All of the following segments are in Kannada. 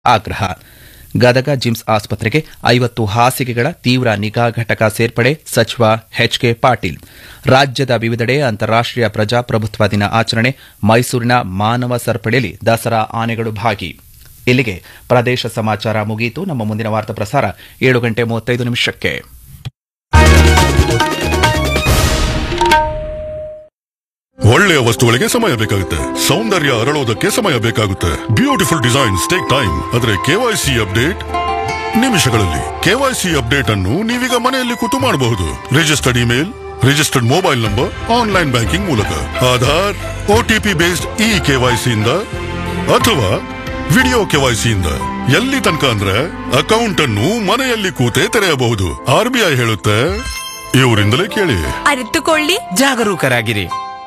ಆಗ್ರಹ ಗದಗ ಜಿಮ್ಸ್ ಆಸ್ಪತ್ರೆಗೆ ಐವತ್ತು ಹಾಸಿಗೆಗಳ ತೀವ್ರ ನಿಗಾ ಘಟಕ ಸೇರ್ಪಡೆ ಸಚಿವ ಎಚ್ಕೆ ಪಾಟೀಲ್ ರಾಜ್ಯದ ವಿವಿಧೆಡೆ ಅಂತಾರಾಷ್ಟೀಯ ಪ್ರಜಾಪ್ರಭುತ್ವ ದಿನ ಆಚರಣೆ ಮೈಸೂರಿನ ಮಾನವ ಸರಪಳಿಯಲ್ಲಿ ದಸರಾ ಆನೆಗಳು ಭಾಗಿ ಇಲ್ಲಿಗೆ ಪ್ರದೇಶ ಸಮಾಚಾರ ಮುಗಿಯಿತು ನಮ್ಮ ಮುಂದಿನ ವಾರ್ತಾ ಪ್ರಸಾರ ಏಳು ಗಂಟೆ ಮೂವತ್ತೈದು ನಿಮಿಷಕ್ಕೆ ಒಳ್ಳೆಯ ವಸ್ತುಗಳಿಗೆ ಸಮಯ ಬೇಕಾಗುತ್ತೆ ಸೌಂದರ್ಯ ಅರಳೋದಕ್ಕೆ ಸಮಯ ಬೇಕಾಗುತ್ತೆ ಬ್ಯೂಟಿಫುಲ್ ಡಿಸೈನ್ಸ್ ಟೇಕ್ ಟೈಮ್ ಆದ್ರೆ ಕೆವೈಸಿ ಅಪ್ಡೇಟ್ ನಿಮಿಷಗಳಲ್ಲಿ ಕೆವೈಸಿ ಅಪ್ಡೇಟ್ ಅನ್ನು ನೀವೀಗ ಮನೆಯಲ್ಲಿ ಕೂತು ಮಾಡಬಹುದು registered email registered mobile number online banking ಮೂಲಕ ಆಧಾರ್ ಒಟಿಪಿ ಬೇಸ್ಡ್ ಇ ಕೆವೈಸಿಯಿಂದ ಅಥವಾ ವಿಡಿಯೋ ಕೆವೈಸಿಯಿಂದ ಎಲ್ಲಿ ತನಕ ಅಂದ್ರೆ ಅಕೌಂಟ್ ಅನ್ನು ಮನೆಯಲ್ಲಿ ಕೂತೇ ತೆರೆಯಬಹುದು ಆರ್ ಬಿ ಐ ಹೇಳುತ್ತೆ ಇವರಿಂದಲೇ ಕೇಳಿ ಅರಿತುಕೊಳ್ಳಿ ಜಾಗರೂಕರಾಗಿರಿ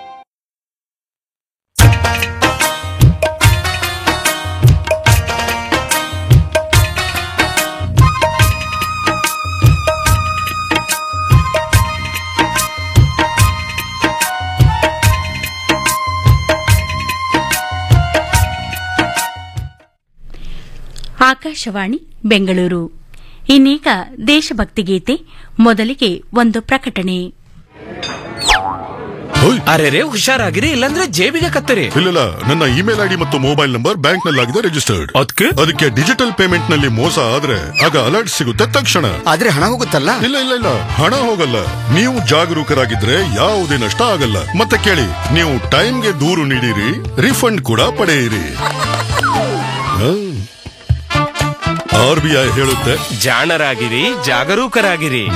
ಆಕಾಶವಾಣಿ ಬೆಂಗಳೂರು ಇನ್ನೀಗ ದೇಶಭಕ್ತಿ ಗೀತೆ ಮೊದಲಿಗೆ ಒಂದು ಪ್ರಕಟಣೆ ಹೋಯ್ ಅರೆರೆ ಹುಷಾರಾಗಿರಿ ಇಲ್ಲಾಂದ್ರೆ ಜೇಬಿಗೆ ಕತ್ತರಿ ಇಲ್ಲ ನನ್ನ ಇಮೇಲ್ ಐಡಿ ಮತ್ತು ಮೊಬೈಲ್ ನಂಬರ್ ಬ್ಯಾಂಕ್ ನಲ್ಲಾಗಿದೆ ರಿಜಿಸ್ಟರ್ಡ್ ಅದ್ಕೆ ಅದಕ್ಕೆ ಡಿಜಿಟಲ್ ಪೇಮೆಂಟ್ ನಲ್ಲಿ ಮೋಸ ಆದ್ರೆ ಆಗ ಅಲರ್ಟ್ ಸಿಗುತ್ತೆ ತಕ್ಷಣ ಆದ್ರೆ ಹಣ ಹೋಗುತ್ತಲ್ಲ ಇಲ್ಲ ಇಲ್ಲ ಇಲ್ಲ ಹಣ ಹೋಗಲ್ಲ ನೀವು ಜಾಗರೂಕರಾಗಿದ್ರೆ ಯಾವುದೇ ನಷ್ಟ ಆಗಲ್ಲ ಮತ್ತೆ ಕೇಳಿ ನೀವು ಟೈಮ್ಗೆ ದೂರು ನೀಡಿರಿ ರಿಫಂಡ್ ಕೂಡ ಪಡೆಯಿರಿ ಆರ್ ಬಿ ಐ ಹೇಳುತ್ತೆ ಜಾಣರಾಗಿರಿ ಜಾಗರೂಕರಾಗಿರಿ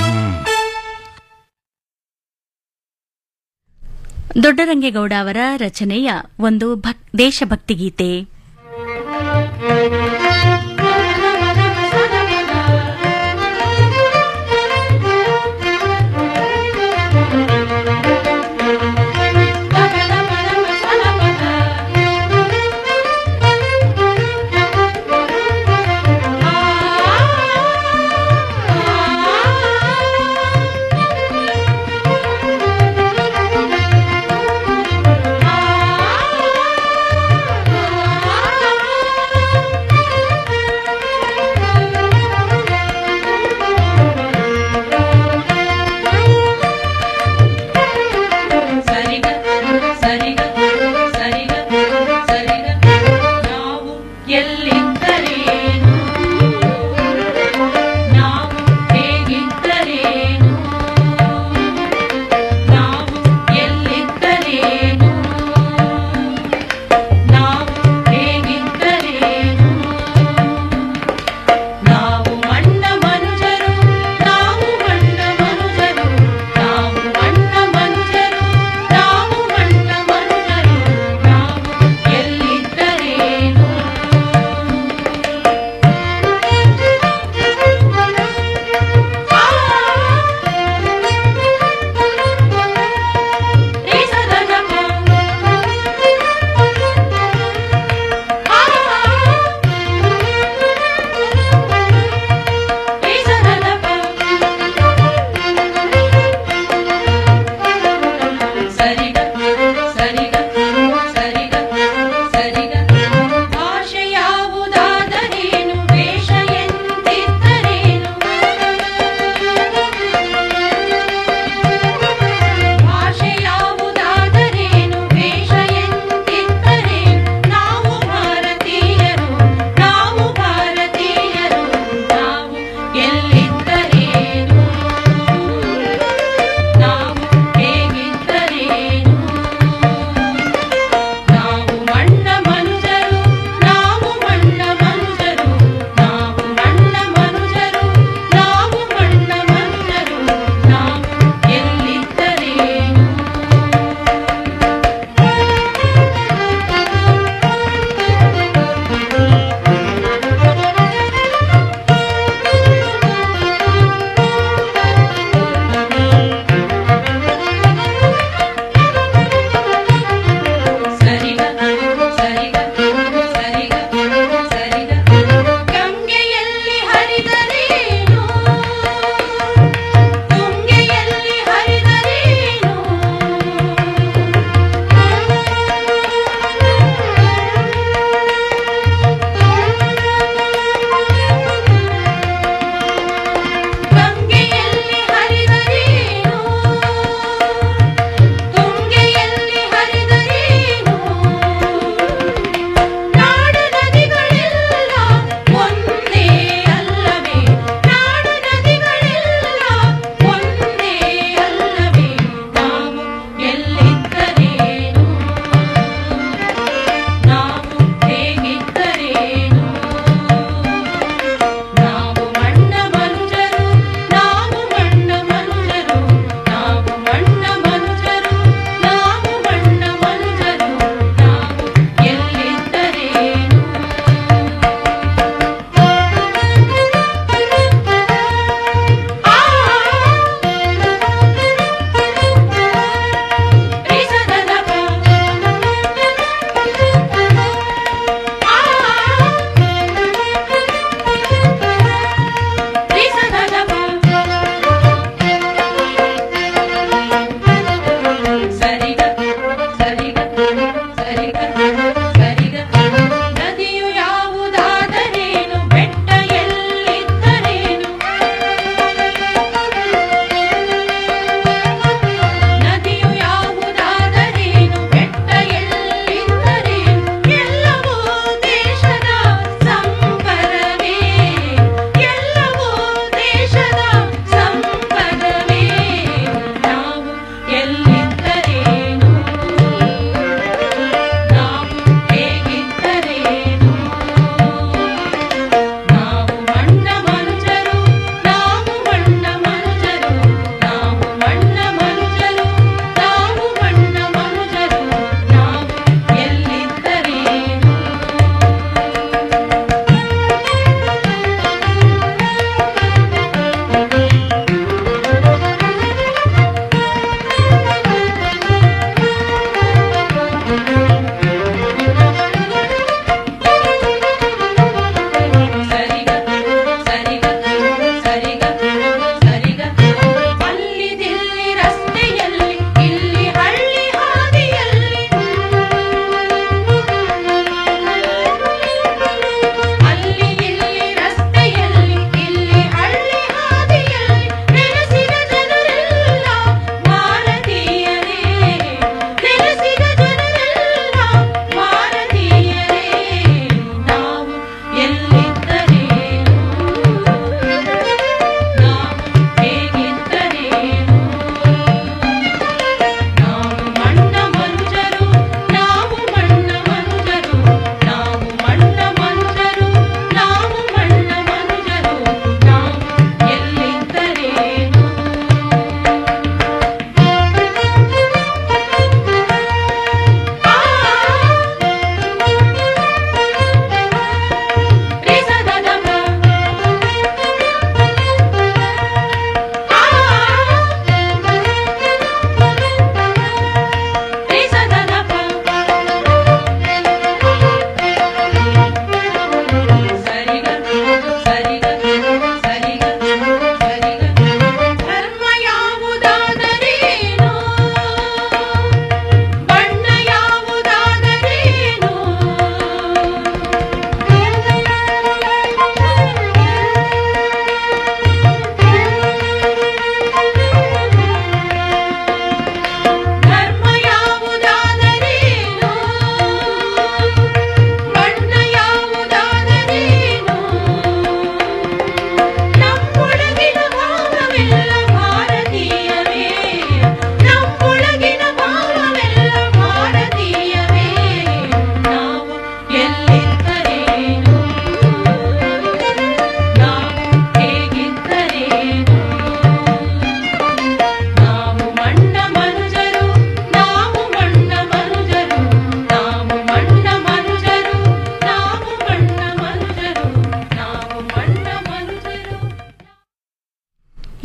ದೊಡ್ಡರಂಗೇಗೌಡ ಅವರ ರಚನೆಯ ಒಂದು ಭಕ್- ದೇಶಭಕ್ತಿ ಗೀತೆ ಆ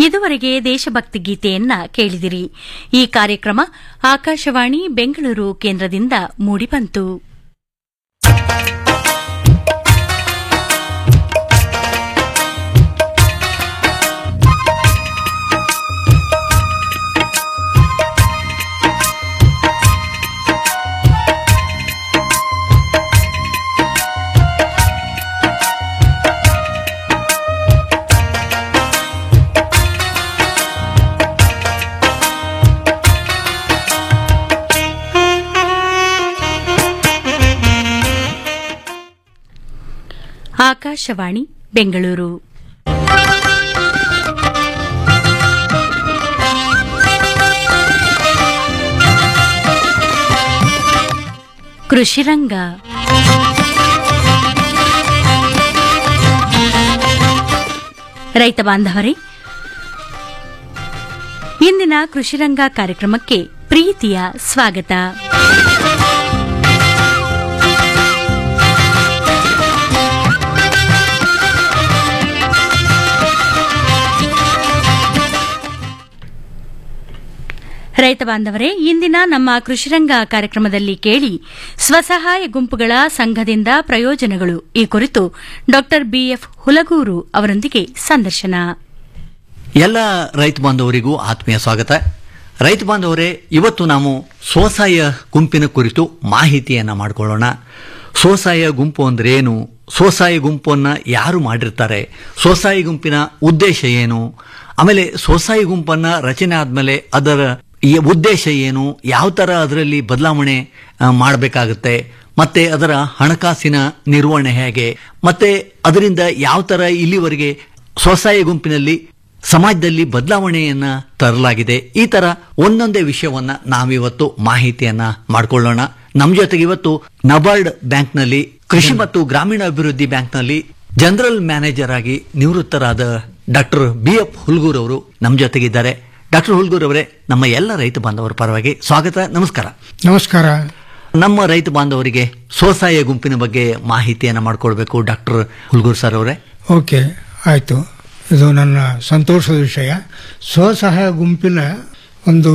ಇದುವರೆಗೆ ದೇಶಭಕ್ತಿ ಗೀತೆಯನ್ನ ಕೇಳಿದಿರಿ ಈ ಕಾರ್ಯಕ್ರಮ ಆಕಾಶವಾಣಿ ಬೆಂಗಳೂರು ಕೇಂದ್ರದಿಂದ ಮೂಡಿಬಂತು ಆಕಾಶವಾಣಿ ಬೆಂಗಳೂರು ಕೃಷಿರಂಗ ರೈತ ಬಾಂಧವರೇ ಇಂದಿನ ಕೃಷಿರಂಗ ಕಾರ್ಯಕ್ರಮಕ್ಕೆ ಪ್ರೀತಿಯ ಸ್ವಾಗತ ರೈತ ಬಾಂಧವರೇ ಇಂದಿನ ನಮ್ಮ ಕೃಷಿರಂಗ ಕಾರ್ಯಕ್ರಮದಲ್ಲಿ ಕೇಳಿ ಸ್ವಸಹಾಯ ಗುಂಪುಗಳ ಸಂಘದಿಂದ ಪ್ರಯೋಜನಗಳು ಈ ಕುರಿತು ಡಾ ಬಿಎಫ್ ಹುಲಗೂರು ಅವರೊಂದಿಗೆ ಸಂದರ್ಶನ ಎಲ್ಲ ರೈತ ಬಾಂಧವರಿಗೂ ಆತ್ಮೀಯ ಸ್ವಾಗತ ರೈತ ಬಾಂಧವರೇ ಇವತ್ತು ನಾವು ಸ್ವಸಹಾಯ ಗುಂಪಿನ ಕುರಿತು ಮಾಹಿತಿಯನ್ನ ಮಾಡಿಕೊಳ್ಳೋಣ ಸ್ವಸಹಾಯ ಗುಂಪು ಅಂದ್ರೆ ಏನು ಸ್ವಸಹಾಯ ಗುಂಪನ್ನ ಯಾರು ಮಾಡಿರ್ತಾರೆ ಸ್ವಸಹಾಯ ಗುಂಪಿನ ಉದ್ದೇಶ ಏನು ಆಮೇಲೆ ಸ್ವಸಹಾಯ ಗುಂಪನ್ನ ರಚನೆ ಆದ್ಮೇಲೆ ಅದರ ಈ ಉದ್ದೇಶ ಏನು ಯಾವ ತರ ಅದರಲ್ಲಿ ಬದಲಾವಣೆ ಮಾಡಬೇಕಾಗುತ್ತೆ ಮತ್ತೆ ಅದರ ಹಣಕಾಸಿನ ನಿರ್ವಹಣೆ ಹೇಗೆ ಮತ್ತೆ ಅದರಿಂದ ಯಾವ ತರ ಇಲ್ಲಿವರೆಗೆ ಸ್ವಸಹಾಯ ಗುಂಪಿನಲ್ಲಿ ಸಮಾಜದಲ್ಲಿ ಬದಲಾವಣೆಯನ್ನ ತರಲಾಗಿದೆ ಈ ತರ ಒಂದೊಂದೇ ವಿಷಯವನ್ನ ನಾವಿವತ್ತು ಮಾಹಿತಿಯನ್ನ ಮಾಡ್ಕೊಳ್ಳೋಣ ನಮ್ಮ ಜೊತೆಗೆ ಇವತ್ತು ನಬಾರ್ಡ್ ಬ್ಯಾಂಕ್ನಲ್ಲಿ ಕೃಷಿ ಮತ್ತು ಗ್ರಾಮೀಣ ಅಭಿವೃದ್ಧಿ ಬ್ಯಾಂಕ್ನಲ್ಲಿ ಜನರಲ್ ಮ್ಯಾನೇಜರ್ ಆಗಿ ನಿವೃತ್ತರಾದ ಡಾಕ್ಟರ್ ಬಿ ಎಫ್ ಹುಲ್ಗೂರ್ ಅವರು ನಮ್ಮ ಜೊತೆಗಿದ್ದಾರೆ ಡಾಕ್ಟರ್ ಹುಲ್ಗೂರ್ ಅವರೇ ನಮ್ಮ ಎಲ್ಲ ರೈತ ಬಾಂಧವರ ಪರವಾಗಿ ಸ್ವಾಗತ ನಮಸ್ಕಾರ ನಮಸ್ಕಾರ ನಮ್ಮ ರೈತ ಬಾಂಧವರಿಗೆ ಸ್ವಸಹಾಯ ಗುಂಪಿನ ಬಗ್ಗೆ ಮಾಹಿತಿಯನ್ನ ಮಾಡ್ಕೊಳ್ಬೇಕು ಡಾಕ್ಟರ್ ಹುಲ್ಗೂರ್ ಸರ್ ಅವರೇ ಓಕೆ ಆಯಿತು ಇದು ನನ್ನ ಸಂತೋಷದ ವಿಷಯ ಸ್ವಸಹಾಯ ಗುಂಪಿನ ಒಂದು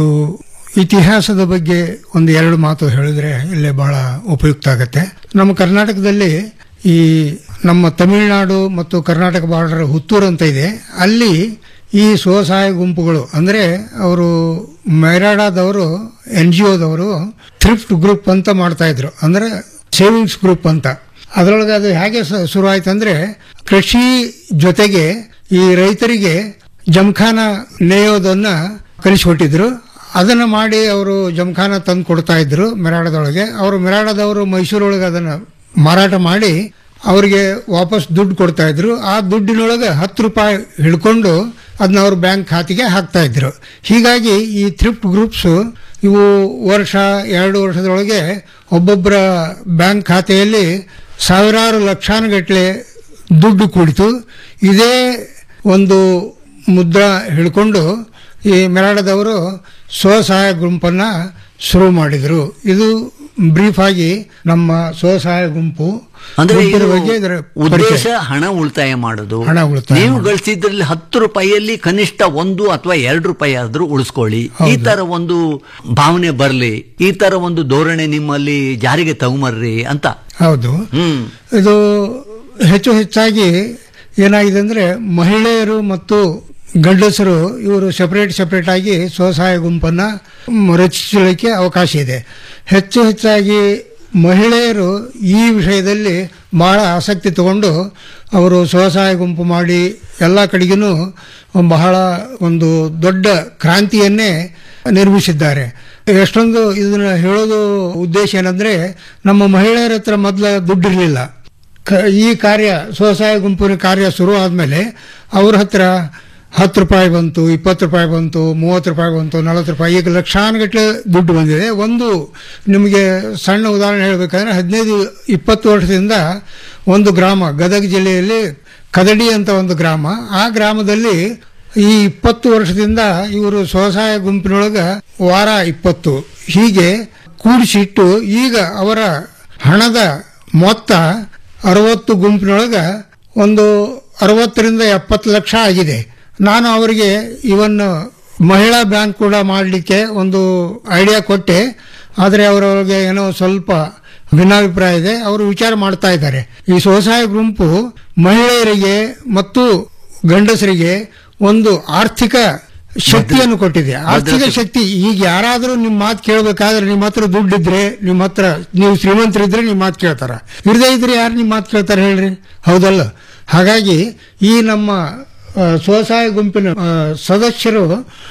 ಇತಿಹಾಸದ ಬಗ್ಗೆ ಒಂದು ಎರಡು ಮಾತು ಹೇಳಿದ್ರೆ ಇಲ್ಲೇ ಬಹಳ ಉಪಯುಕ್ತ ಆಗುತ್ತೆ ನಮ್ಮ ಕರ್ನಾಟಕದಲ್ಲಿ ಈ ನಮ್ಮ ತಮಿಳುನಾಡು ಮತ್ತು ಕರ್ನಾಟಕ ಬಾರ್ಡರ್ ಹುತ್ತೂರು ಅಂತ ಇದೆ ಅಲ್ಲಿ ಈ ಸ್ವಸಹಾಯ ಗುಂಪುಗಳು ಅಂದರೆ ಅವರು ಮೈರಾಡಾದವರು ಎನ್ ಜಿ ಒದವರು ಥ್ರಿಫ್ಟ್ ಗ್ರೂಪ್ ಅಂತ ಮಾಡ್ತಾ ಇದ್ರು ಅಂದರೆ ಸೇವಿಂಗ್ಸ್ ಗ್ರೂಪ್ ಅಂತ ಅದರೊಳಗೆ ಅದು ಹೇಗೆ ಸ- ಶುರು ಆಯ್ತು ಅಂದ್ರೆ ಕೃಷಿ ಜೊತೆಗೆ ಈ ರೈತರಿಗೆ ಜಮಖಾನ ನೇಯೋದನ್ನ ಕಲಿಸಿಕೊಟ್ಟಿದ್ರು ಅದನ್ನ ಮಾಡಿ ಅವರು ಜಮಖಾನ ತಂದು ಕೊಡ್ತಾ ಇದ್ರು ಮೆರಾಡದೊಳಗೆ ಅವರು ಮೆರಾಡದವರು ಮೈಸೂರೊಳಗೆ ಅದನ್ನ ಮಾರಾಟ ಮಾಡಿ ಅವರಿಗೆ ವಾಪಸ್ ದುಡ್ಡು ಕೊಡ್ತಾ ಇದ್ರು ಆ ದುಡ್ಡಿನೊಳಗೆ ಹತ್ತು ರೂಪಾಯಿ ಹಿಡ್ಕೊಂಡು ಅದನ್ನ ಅವ್ರ ಬ್ಯಾಂಕ್ ಖಾತೆಗೆ ಹಾಕ್ತಾ ಇದ್ರು ಹೀಗಾಗಿ ಈ ಥ್ರಿಫ್ಟ್ ಗ್ರೂಪ್ಸ್ ಇವು ವರ್ಷ ಎರಡು ವರ್ಷದೊಳಗೆ ಒಬ್ಬೊಬ್ಬರ ಬ್ಯಾಂಕ್ ಖಾತೆಯಲ್ಲಿ ಸಾವಿರಾರು ಲಕ್ಷಾನುಗಟ್ಟಲೆ ದುಡ್ಡು ಕೂಡಿತು ಇದೇ ಒಂದು ಮುದ್ರಾ ಹಿಡ್ಕೊಂಡು ಈ ಮೆರಾಡದವರು ಸ್ವಸಹಾಯ ಗುಂಪನ್ನ ಶುರು ಮಾಡಿದರು ಇದು ಬ್ರೀಫ್ ಆಗಿ ನಮ್ಮ ಸ್ವಸಹಾಯ ಗುಂಪು ಅಂದ್ರೆ ಗುಂಪಿನ ಇದು ಬಗ್ಗೆ ಇದರ ಉದ್ದೇಶ ಪರಿಚಯ. ಹಣ ಉಳಿತಾಯ ಮಾಡೋದು ಹಣ ಉಳಿತಾಯ ನೀವು ಮಾಡೋದು. ಗಳಿಸಿದ್ರಲ್ಲಿ ಹತ್ತು ರೂಪಾಯಿಯಲ್ಲಿ ಕನಿಷ್ಠ ಒಂದು ಅಥವಾ ಎರಡು ರೂಪಾಯಿ ಆದ್ರೂ ಉಳಿಸ್ಕೊಳ್ಳಿ ಈ ಹೌದು. ತರ ಒಂದು ಭಾವನೆ ಬರಲಿ ಈ ತರ ಒಂದು ಧೋರಣೆ ನಿಮ್ಮಲ್ಲಿ ಜಾರಿಗೆ ತಗೊಂಬರ್ರಿ ಅಂತ ಹೌದು ಹ್ಮ್ ಇದು ಹೆಚ್ಚು ಹೆಚ್ಚಾಗಿ ಏನಾಗಿದೆ ಅಂದ್ರೆ ಮಹಿಳೆಯರು ಮತ್ತು ಗಂಡಸರು ಇವರು ಸೆಪರೇಟ್ ಸೆಪರೇಟ್ ಆಗಿ ಸ್ವಸಹಾಯ ಗುಂಪನ್ನ ಮ್, ರಚಿಸಲಿಕ್ಕೆ ಅವಕಾಶ ಇದೆ ಹೆಚ್ಚು ಹೆಚ್ಚಾಗಿ ಮಹಿಳೆಯರು ಈ ವಿಷಯದಲ್ಲಿ ಬಹಳ ಆಸಕ್ತಿ ತಗೊಂಡು ಅವರು ಸ್ವಸಹಾಯ ಗುಂಪು ಮಾಡಿ ಎಲ್ಲ ಕಡೆಗೂ ಬಹಳ ಒಂದು ದೊಡ್ಡ ಕ್ರಾಂತಿಯನ್ನೇ ನಿರ್ಮಿಸಿದ್ದಾರೆ ಎಷ್ಟೊಂದು ಇದನ್ನ ಹೇಳೋದು ಉದ್ದೇಶ ಏನಂದ್ರೆ ನಮ್ಮ ಮಹಿಳೆಯರ ಹತ್ರ ಮೊದಲ ದುಡ್ಡಿರಲಿಲ್ಲ ಕ- ಈ ಕಾರ್ಯ ಸ್ವಸಹಾಯ ಗುಂಪಿನ ಕಾರ್ಯ ಶುರು ಆದಮೇಲೆ ಅವ್ರ ಹತ್ರ ಹತ್ತು ರೂಪಾಯಿ ಬಂತು ಇಪ್ಪತ್ತು ರೂಪಾಯಿ ಬಂತು ಮೂವತ್ತು ರೂಪಾಯಿ ಬಂತು ನಲವತ್ತು ರೂಪಾಯಿ ಈಗ ಲಕ್ಷಾನುಗಟ್ಟಲೆ ದುಡ್ಡು ಬಂದಿದೆ ಒಂದು ನಿಮಗೆ ಸಣ್ಣ ಉದಾಹರಣೆ ಹೇಳಬೇಕಂದ್ರೆ ಹದಿನೈದು ಇಪ್ಪತ್ತು ವರ್ಷದಿಂದ ಒಂದು ಗ್ರಾಮ ಗದಗ ಜಿಲ್ಲೆಯಲ್ಲಿ ಕದಡಿ ಅಂತ ಒಂದು ಗ್ರಾಮ ಆ ಗ್ರಾಮದಲ್ಲಿ ಈ ಇಪ್ಪತ್ತು ವರ್ಷದಿಂದ ಇವರು ಸ್ವಸಹಾಯ ಗುಂಪಿನೊಳಗ ವಾರ ಇಪ್ಪತ್ತು ಹೀಗೆ ಕೂಡಿಸಿಟ್ಟು ಈಗ ಅವರ ಹಣದ ಮೊತ್ತ ಅರವತ್ತು ಗುಂಪಿನೊಳಗ ಒಂದು ಅರವತ್ತರಿಂದ ಎಪ್ಪತ್ತು ಲಕ್ಷ ಆಗಿದೆ ನಾನು ಅವರಿಗೆ ಇವನ್ ಮಹಿಳಾ ಬ್ಯಾಂಕ್ ಕೂಡ ಮಾಡಲಿಕ್ಕೆ ಒಂದು ಐಡಿಯಾ ಕೊಟ್ಟೆ ಆದರೆ ಅವರೊಳಗೆ ಏನೋ ಸ್ವಲ್ಪ ಭಿನ್ನಾಭಿಪ್ರಾಯ ಇದೆ ಅವರು ವಿಚಾರ ಮಾಡ್ತಾ ಇದ್ದಾರೆ ಈ ಸ್ವಸಹಾಯ ಗುಂಪು ಮಹಿಳೆಯರಿಗೆ ಮತ್ತು ಗಂಡಸರಿಗೆ ಒಂದು ಆರ್ಥಿಕ ಶಕ್ತಿಯನ್ನು ಕೊಟ್ಟಿದೆ ಆರ್ಥಿಕ ಶಕ್ತಿ ಈಗ ಯಾರಾದರೂ ನಿಮ್ಮ ಮಾತು ಕೇಳಬೇಕಾದ್ರೆ ನಿಮ್ಮ ಹತ್ರ ದುಡ್ಡಿದ್ರೆ ನಿಮ್ಮ ಹತ್ರ ನೀವು ಶ್ರೀಮಂತರಿದ್ರೆ ನಿಮ್ಮ ಮಾತು ಕೇಳ್ತಾರ ಇರದೇ ಇದ್ರೆ ಯಾರು ನಿಮ್ಮ ಮಾತು ಕೇಳ್ತಾರೆ ಹೇಳ್ರಿ ಹೌದಲ್ಲ ಹಾಗಾಗಿ ಈ ನಮ್ಮ ಆ, ಸ್ವಸಹಾಯ ಗುಂಪಿನ ಆ, ಸದಸ್ಯರು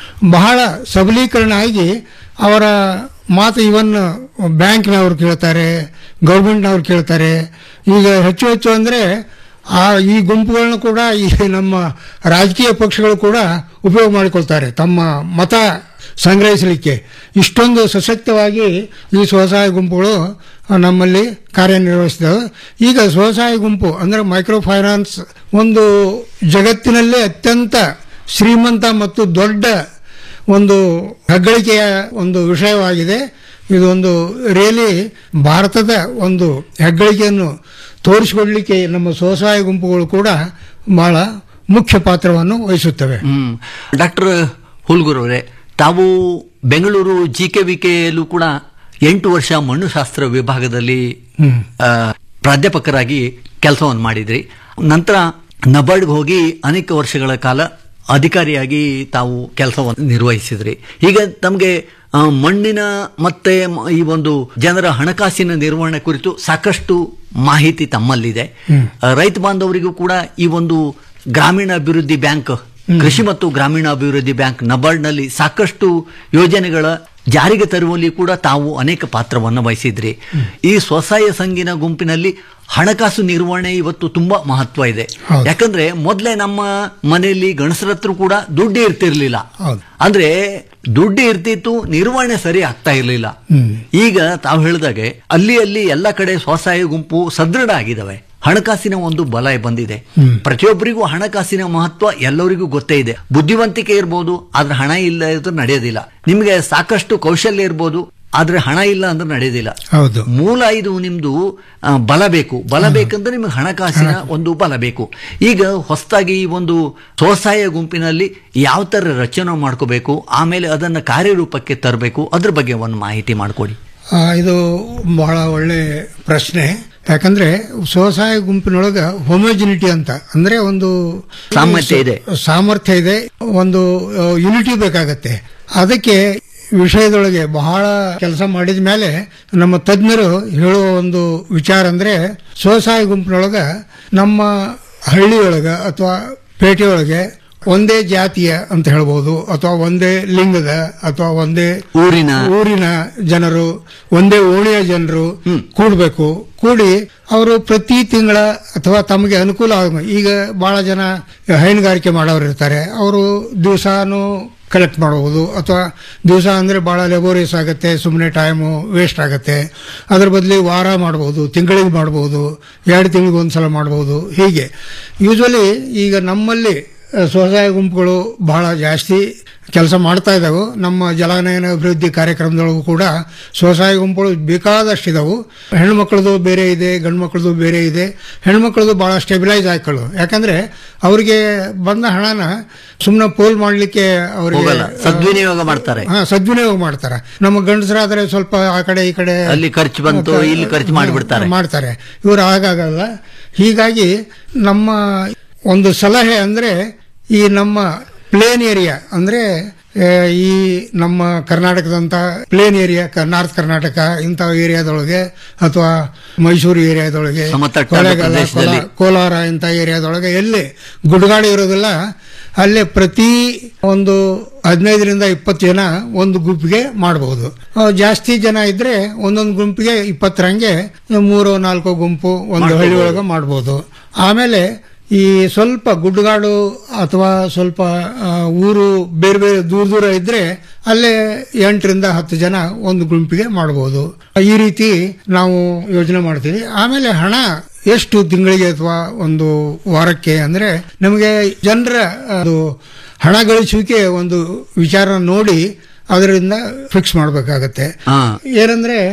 ಬಹಳ ಸಬಲೀಕರಣ ಆಗಿ ಅವರ ಮಾತು ಇವನ್ ಬ್ಯಾಂಕ್ನವ್ರು ಕೇಳ್ತಾರೆ ಗೌರ್ಮೆಂಟ್ನವ್ರು ಕೇಳ್ತಾರೆ ಈಗ ಹೆಚ್ಚು ಹೆಚ್ಚು ಅಂದರೆ ಆ ಈ ಗುಂಪುಗಳನ್ನ ಕೂಡ ಈ ನಮ್ಮ ರಾಜಕೀಯ ಪಕ್ಷಗಳು ಕೂಡ ಉಪಯೋಗ ಮಾಡಿಕೊಳ್ತಾರೆ ತಮ್ಮ ಮತ ಸಂಗ್ರಹಿಸಲಿಕ್ಕೆ ಇಷ್ಟೊಂದು ಸಶಕ್ತವಾಗಿ ಈ ಸ್ವಸಹಾಯ ಗುಂಪುಗಳು ನಮ್ಮಲ್ಲಿ ಕಾರ್ಯನಿರ್ವಹಿಸಿದವು ಈಗ ಸ್ವಸಹಾಯ ಗುಂಪು ಅಂದರೆ ಮೈಕ್ರೋ ಫೈನಾನ್ಸ್ ಒಂದು ಜಗತ್ತಿನಲ್ಲೇ ಅತ್ಯಂತ ಶ್ರೀಮಂತ ಮತ್ತು ದೊಡ್ಡ ಒಂದು ಹೆಗ್ಗಳಿಕೆಯ ಒಂದು ವಿಷಯವಾಗಿದೆ ಇದೊಂದು ರಿಯಲಿ ಭಾರತದ ಒಂದು ಹೆಗ್ಗಳಿಕೆಯನ್ನು ತೋರಿಸಿಕೊಡ್ಲಿಕ್ಕೆ ನಮ್ಮ ಸ್ವಸಹಾಯ ಗುಂಪುಗಳು ಕೂಡ ಬಹಳ ಮುಖ್ಯ ಪಾತ್ರವನ್ನು ವಹಿಸುತ್ತವೆ ಹ್ಮ್ ಡಾಕ್ಟರ್ ಹುಲ್ಗುರವರೇ ತಾವು ಬೆಂಗಳೂರು ಜಿ ಕೆ ವಿ ಕೆಯಲ್ಲೂ ಕೂಡ ಎಂಟು ವರ್ಷ ಮಣ್ಣುಶಾಸ್ತ್ರ ವಿಭಾಗದಲ್ಲಿ ಹ್ಮ್. ಆ, ಪ್ರಾಧ್ಯಾಪಕರಾಗಿ ಕೆಲಸವನ್ನು ಮಾಡಿದ್ರಿ ನಂತರ ನಬಾರ್ಡ್ಗೆ ಹೋಗಿ ಅನೇಕ ವರ್ಷಗಳ ಕಾಲ ಅಧಿಕಾರಿಯಾಗಿ ತಾವು ಕೆಲಸವನ್ನು ನಿರ್ವಹಿಸಿದ್ರಿ ಈಗ ತಮಗೆ ಆ, ಮಣ್ಣಿನ ಮತ್ತೆ ಮ- ಈ ಒಂದು ಜನರ ಹಣಕಾಸಿನ ನಿರ್ವಹಣೆ ಕುರಿತು ಸಾಕಷ್ಟು ಮಾಹಿತಿ ತಮ್ಮಲ್ಲಿದೆ ಆ, ರೈತ ಬಾಂಧವರಿಗೂ ಕೂಡ ಈ ಒಂದು ಗ್ರಾಮೀಣ ಅಭಿವೃದ್ಧಿ ಬ್ಯಾಂಕ್ ಕೃಷಿ ಮತ್ತು ಗ್ರಾಮೀಣ ಅಭಿವೃದ್ಧಿ ಬ್ಯಾಂಕ್ ನಬಾರ್ಡ್ನಲ್ಲಿ ಸಾಕಷ್ಟು ಯೋಜನೆಗಳ ಜಾರಿಗೆ ತರುವಲ್ಲಿ ಕೂಡ ತಾವು ಅನೇಕ ಪಾತ್ರವನ್ನು ವಹಿಸಿದ್ರಿ ಈ ಸ್ವಸಹಾಯ ಸಂಘಿನ ಗುಂಪಿನಲ್ಲಿ ಹಣಕಾಸು ನಿರ್ವಹಣೆ ಇವತ್ತು ತುಂಬಾ ಮಹತ್ವ ಇದೆ ಹೌದು. ಯಾಕಂದ್ರೆ ಮೊದಲೇ ನಮ್ಮ ಮನೆಯಲ್ಲಿ ಗಣಸರ ಹತ್ರ ಕೂಡ ದುಡ್ಡು ಇರ್ತಿರ್ಲಿಲ್ಲ ಹೌದು. ಅಂದ್ರೆ ದುಡ್ಡು ಇರ್ತಿತ್ತು ನಿರ್ವಹಣೆ ಸರಿ ಆಗ್ತಾ ಇರ್ಲಿಲ್ಲ ಹ್ಮ್. ಈಗ ತಾವು ಹೇಳಿದಾಗೆ ಅಲ್ಲಿ ಅಲ್ಲಿ ಎಲ್ಲ ಕಡೆ ಸ್ವಸಹಾಯ ಗುಂಪು ಸದೃಢ ಆಗಿದಾವೆ ಹಣಕಾಸಿನ ಒಂದು ಬಲ ಬಂದಿದೆ ಹ್ಮ್. ಪ್ರತಿಯೊಬ್ಬರಿಗೂ ಹಣಕಾಸಿನ ಮಹತ್ವ ಎಲ್ಲರಿಗೂ ಗೊತ್ತೇ ಇದೆ ಬುದ್ಧಿವಂತಿಕೆ ಇರ್ಬೋದು ಆದ್ರೆ ಹಣ ಇಲ್ಲ ಇದ್ರೆ ನಡೆಯೋದಿಲ್ಲ ನಿಮಗೆ ಸಾಕಷ್ಟು ಕೌಶಲ್ಯ ಇರ್ಬೋದು ಆದ್ರೆ ಹಣ ಇಲ್ಲ ಅಂದ್ರೆ ನಡೆಯೋದಿಲ್ಲ ಹೌದು ಮೂಲ ಇದು ನಿಮ್ದು ಆ, ಬಲ ಬೇಕು ಬಲ ಬೇಕಂದ್ರೆ ನಿಮಗೆ ಹಣಕಾಸಿನ ಒಂದು ಬಲ ಬೇಕು ಈಗ ಹೊಸದಾಗಿ ಈ ಒಂದು ಸ್ವಸಹಾಯ ಗುಂಪಿನಲ್ಲಿ ಯಾವ ತರ ರಚನೆ ಮಾಡ್ಕೋಬೇಕು ಆಮೇಲೆ ಅದನ್ನ ಕಾರ್ಯರೂಪಕ್ಕೆ ತರಬೇಕು ಅದ್ರ ಬಗ್ಗೆ ಒಂದು ಮಾಹಿತಿ ಮಾಡ್ಕೊಡಿ ಆ, ಇದು ಬಹಳ ಒಳ್ಳೆ ಪ್ರಶ್ನೆ ಯಾಕಂದ್ರೆ ಸ್ವಸಹಾಯ ಗುಂಪಿನೊಳಗ ಹೋಮೋಜಿನಿಟಿ ಅಂತ ಅಂದ್ರೆ ಒಂದು ಸಾಮರ್ಥ್ಯ ಇದೆ. ಸಾಮರ್ಥ್ಯ ಇದೆ ಒಂದು ಯುನಿಟಿ ಬೇಕಾಗತ್ತೆ ಅದಕ್ಕೆ ವಿಷಯದೊಳಗೆ ಬಹಳ ಕೆಲಸ ಮಾಡಿದ ಮೇಲೆ ನಮ್ಮ ತಜ್ಞರು ಹೇಳುವ ಒಂದು ವಿಚಾರ ಅಂದ್ರೆ ಸ್ವಸಹಾಯ ಗುಂಪಿನೊಳಗ ನಮ್ಮ ಹಳ್ಳಿಯೊಳಗ ಅಥವಾ ಪೇಟೆಯೊಳಗೆ ಒಂದೇ ಜಾತಿಯ ಅಂತ ಹೇಳ್ಬೋದು ಅಥವಾ ಒಂದೇ ಲಿಂಗದ ಅಥವಾ ಒಂದೇ ಊರಿನ ಊರಿನ ಜನರು ಒಂದೇ ಓಣಿಯ ಜನರು ಕೂಡಬೇಕು ಕೂಡಿ ಅವರು ಪ್ರತಿ ತಿಂಗಳ ಅಥವಾ ತಮಗೆ ಅನುಕೂಲ ಆಗ ಈಗ ಬಹಳ ಜನ ಹೈನುಗಾರಿಕೆ ಮಾಡೋರು ಇರ್ತಾರೆ ಅವರು ದಿವಸಾನು ಕಲೆಕ್ಟ್ ಮಾಡಬಹುದು ಅಥವಾ ದಿವಸ ಅಂದರೆ ಭಾಳ ಲೆಬೋರಿಯಸ್ ಆಗುತ್ತೆ ಸುಮ್ಮನೆ ಟೈಮು ವೇಸ್ಟ್ ಆಗುತ್ತೆ ಅದ್ರ ಬದಲಿ ವಾರ ಮಾಡ್ಬೋದು ತಿಂಗಳಿಗೆ ಮಾಡ್ಬೋದು ಎರಡು ತಿಂಗಳಿಗೆ ಒಂದ್ಸಲ ಮಾಡ್ಬೋದು ಹೀಗೆ ಯೂಶ್ವಲಿ ಈಗ ನಮ್ಮಲ್ಲಿ ಅಹ್, ಸ್ವಸಹಾಯ ಗುಂಪುಗಳು ಬಹಳ ಜಾಸ್ತಿ ಕೆಲಸ ಮಾಡ್ತಾ ಇದ್ದಾವೆ ನಮ್ಮ ಜಲಾನಯನ ಅಭಿವೃದ್ಧಿ ಕಾರ್ಯಕ್ರಮದೊಳಗೂ ಕೂಡ ಸ್ವಸಹಾಯ ಗುಂಪುಗಳು ಬೇಕಾದಷ್ಟಿದಾವು ಹೆಣ್ಮಕ್ಳದು ಬೇರೆ ಇದೆ ಗಂಡು ಮಕ್ಕಳದು ಬೇರೆ ಇದೆ ಹೆಣ್ಮಕ್ಳದು ಬಹಳ ಸ್ಟೆಬಿಲೈಸ್ ಆಯ್ಕೊಳ್ಳು ಯಾಕಂದ್ರೆ ಅವರಿಗೆ ಬಂದ ಹಣನ ಸುಮ್ಮನೆ ಪೋಲ್ ಮಾಡಲಿಕ್ಕೆ ಅವರಿಗೆ ಹೋಗಲ್ಲ ಸದ್ವಿನಿಯೋಗ ಮಾಡ್ತಾರೆ ಹಾ ಸದ್ವಿನಿಯೋಗ ಮಾಡ್ತಾರೆ ನಮ್ಮ ಗಂಡಸರಾದ್ರೆ ಸ್ವಲ್ಪ ಆ ಕಡೆ ಈ ಕಡೆ ಅಲ್ಲಿ ಖರ್ಚು ಬಂತು, ಇಲ್ಲಿ ಖರ್ಚು ಮಾಡ್ಬಿಡ್ತಾರೆ. ಮಾಡ್ತಾರೆ ಇವರು ಹಾಗಾಗಲ್ಲ ಹೀಗಾಗಿ ನಮ್ಮ ಒಂದು ಸಲಹೆ ಅಂದ್ರೆ ಈ ನಮ್ಮ ಪ್ಲೇನ್ ಏರಿಯಾ ಅಂದ್ರೆ ಆ, ಈ ನಮ್ಮ ಕರ್ನಾಟಕದಂತ ಪ್ಲೇನ್ ಏರಿಯಾ ನಾರ್ತ್ ಕರ್ನಾಟಕ ಇಂಥ ಏರಿಯಾದೊಳಗೆ ಅಥವಾ ಮೈಸೂರು ಏರಿಯಾದೊಳಗೆ ಸಮತಟ್ಟಾದ ಕೊಳ್ಳೇಗಾಲ, ಪ್ರದೇಶದಲ್ಲಿ. ಕೋಲಾರ- ಕೋಲಾರ ಇಂಥ ಏರಿಯಾದೊಳಗೆ ಎಲ್ಲಿ ಗುಡ್ಗಾಡು ಇರೋದಿಲ್ಲ ಅಲ್ಲೇ ಪ್ರತಿ ಒಂದು ಹದಿನೈದರಿಂದ ಇಪ್ಪತ್ತು ಜನ ಒಂದು ಗುಂಪಿಗೆ ಮಾಡಬಹುದು ಜಾಸ್ತಿ ಜನ ಇದ್ರೆ ಒಂದೊಂದು ಗುಂಪಿಗೆ ಇಪ್ಪತ್ತರಂಗೆ ಮೂರು ನಾಲ್ಕು ಗುಂಪು ಒಂದು ಹಳ್ಳಿ ಒಳಗೆ ಮಾಡಬಹುದು ಆಮೇಲೆ ಈ ಸ್ವಲ್ಪ ಗುಡ್ಡಗಾಡು ಅಥವಾ ಸ್ವಲ್ಪ ಆ, ಊರು ಬೇರೆ ಬೇರೆ ದೂರ ದೂರ ಇದ್ರೆ ಅಲ್ಲೇ ಎಂಟರಿಂದ ಹತ್ತು ಜನ ಒಂದು ಗುಂಪಿಗೆ ಮಾಡಬಹುದು ಈ ರೀತಿ ನಾವು ಯೋಜನೆ ಮಾಡ್ತೀವಿ ಆಮೇಲೆ ಹಣ ಎಷ್ಟು ತಿಂಗಳಿಗೆ ಅಥವಾ ಒಂದು ವಾರಕ್ಕೆ ಅಂದ್ರೆ ನಮಗೆ ಜನರ ಅದು ಹಣ ಗಳಿಸುವಿಕೆ ಒಂದು ವಿಚಾರ ನೋಡಿ ಅದರಿಂದ ಫಿಕ್ಸ್ ಮಾಡಬೇಕಾಗತ್ತೆ ಹಾ ಏನಂದ್ರೆ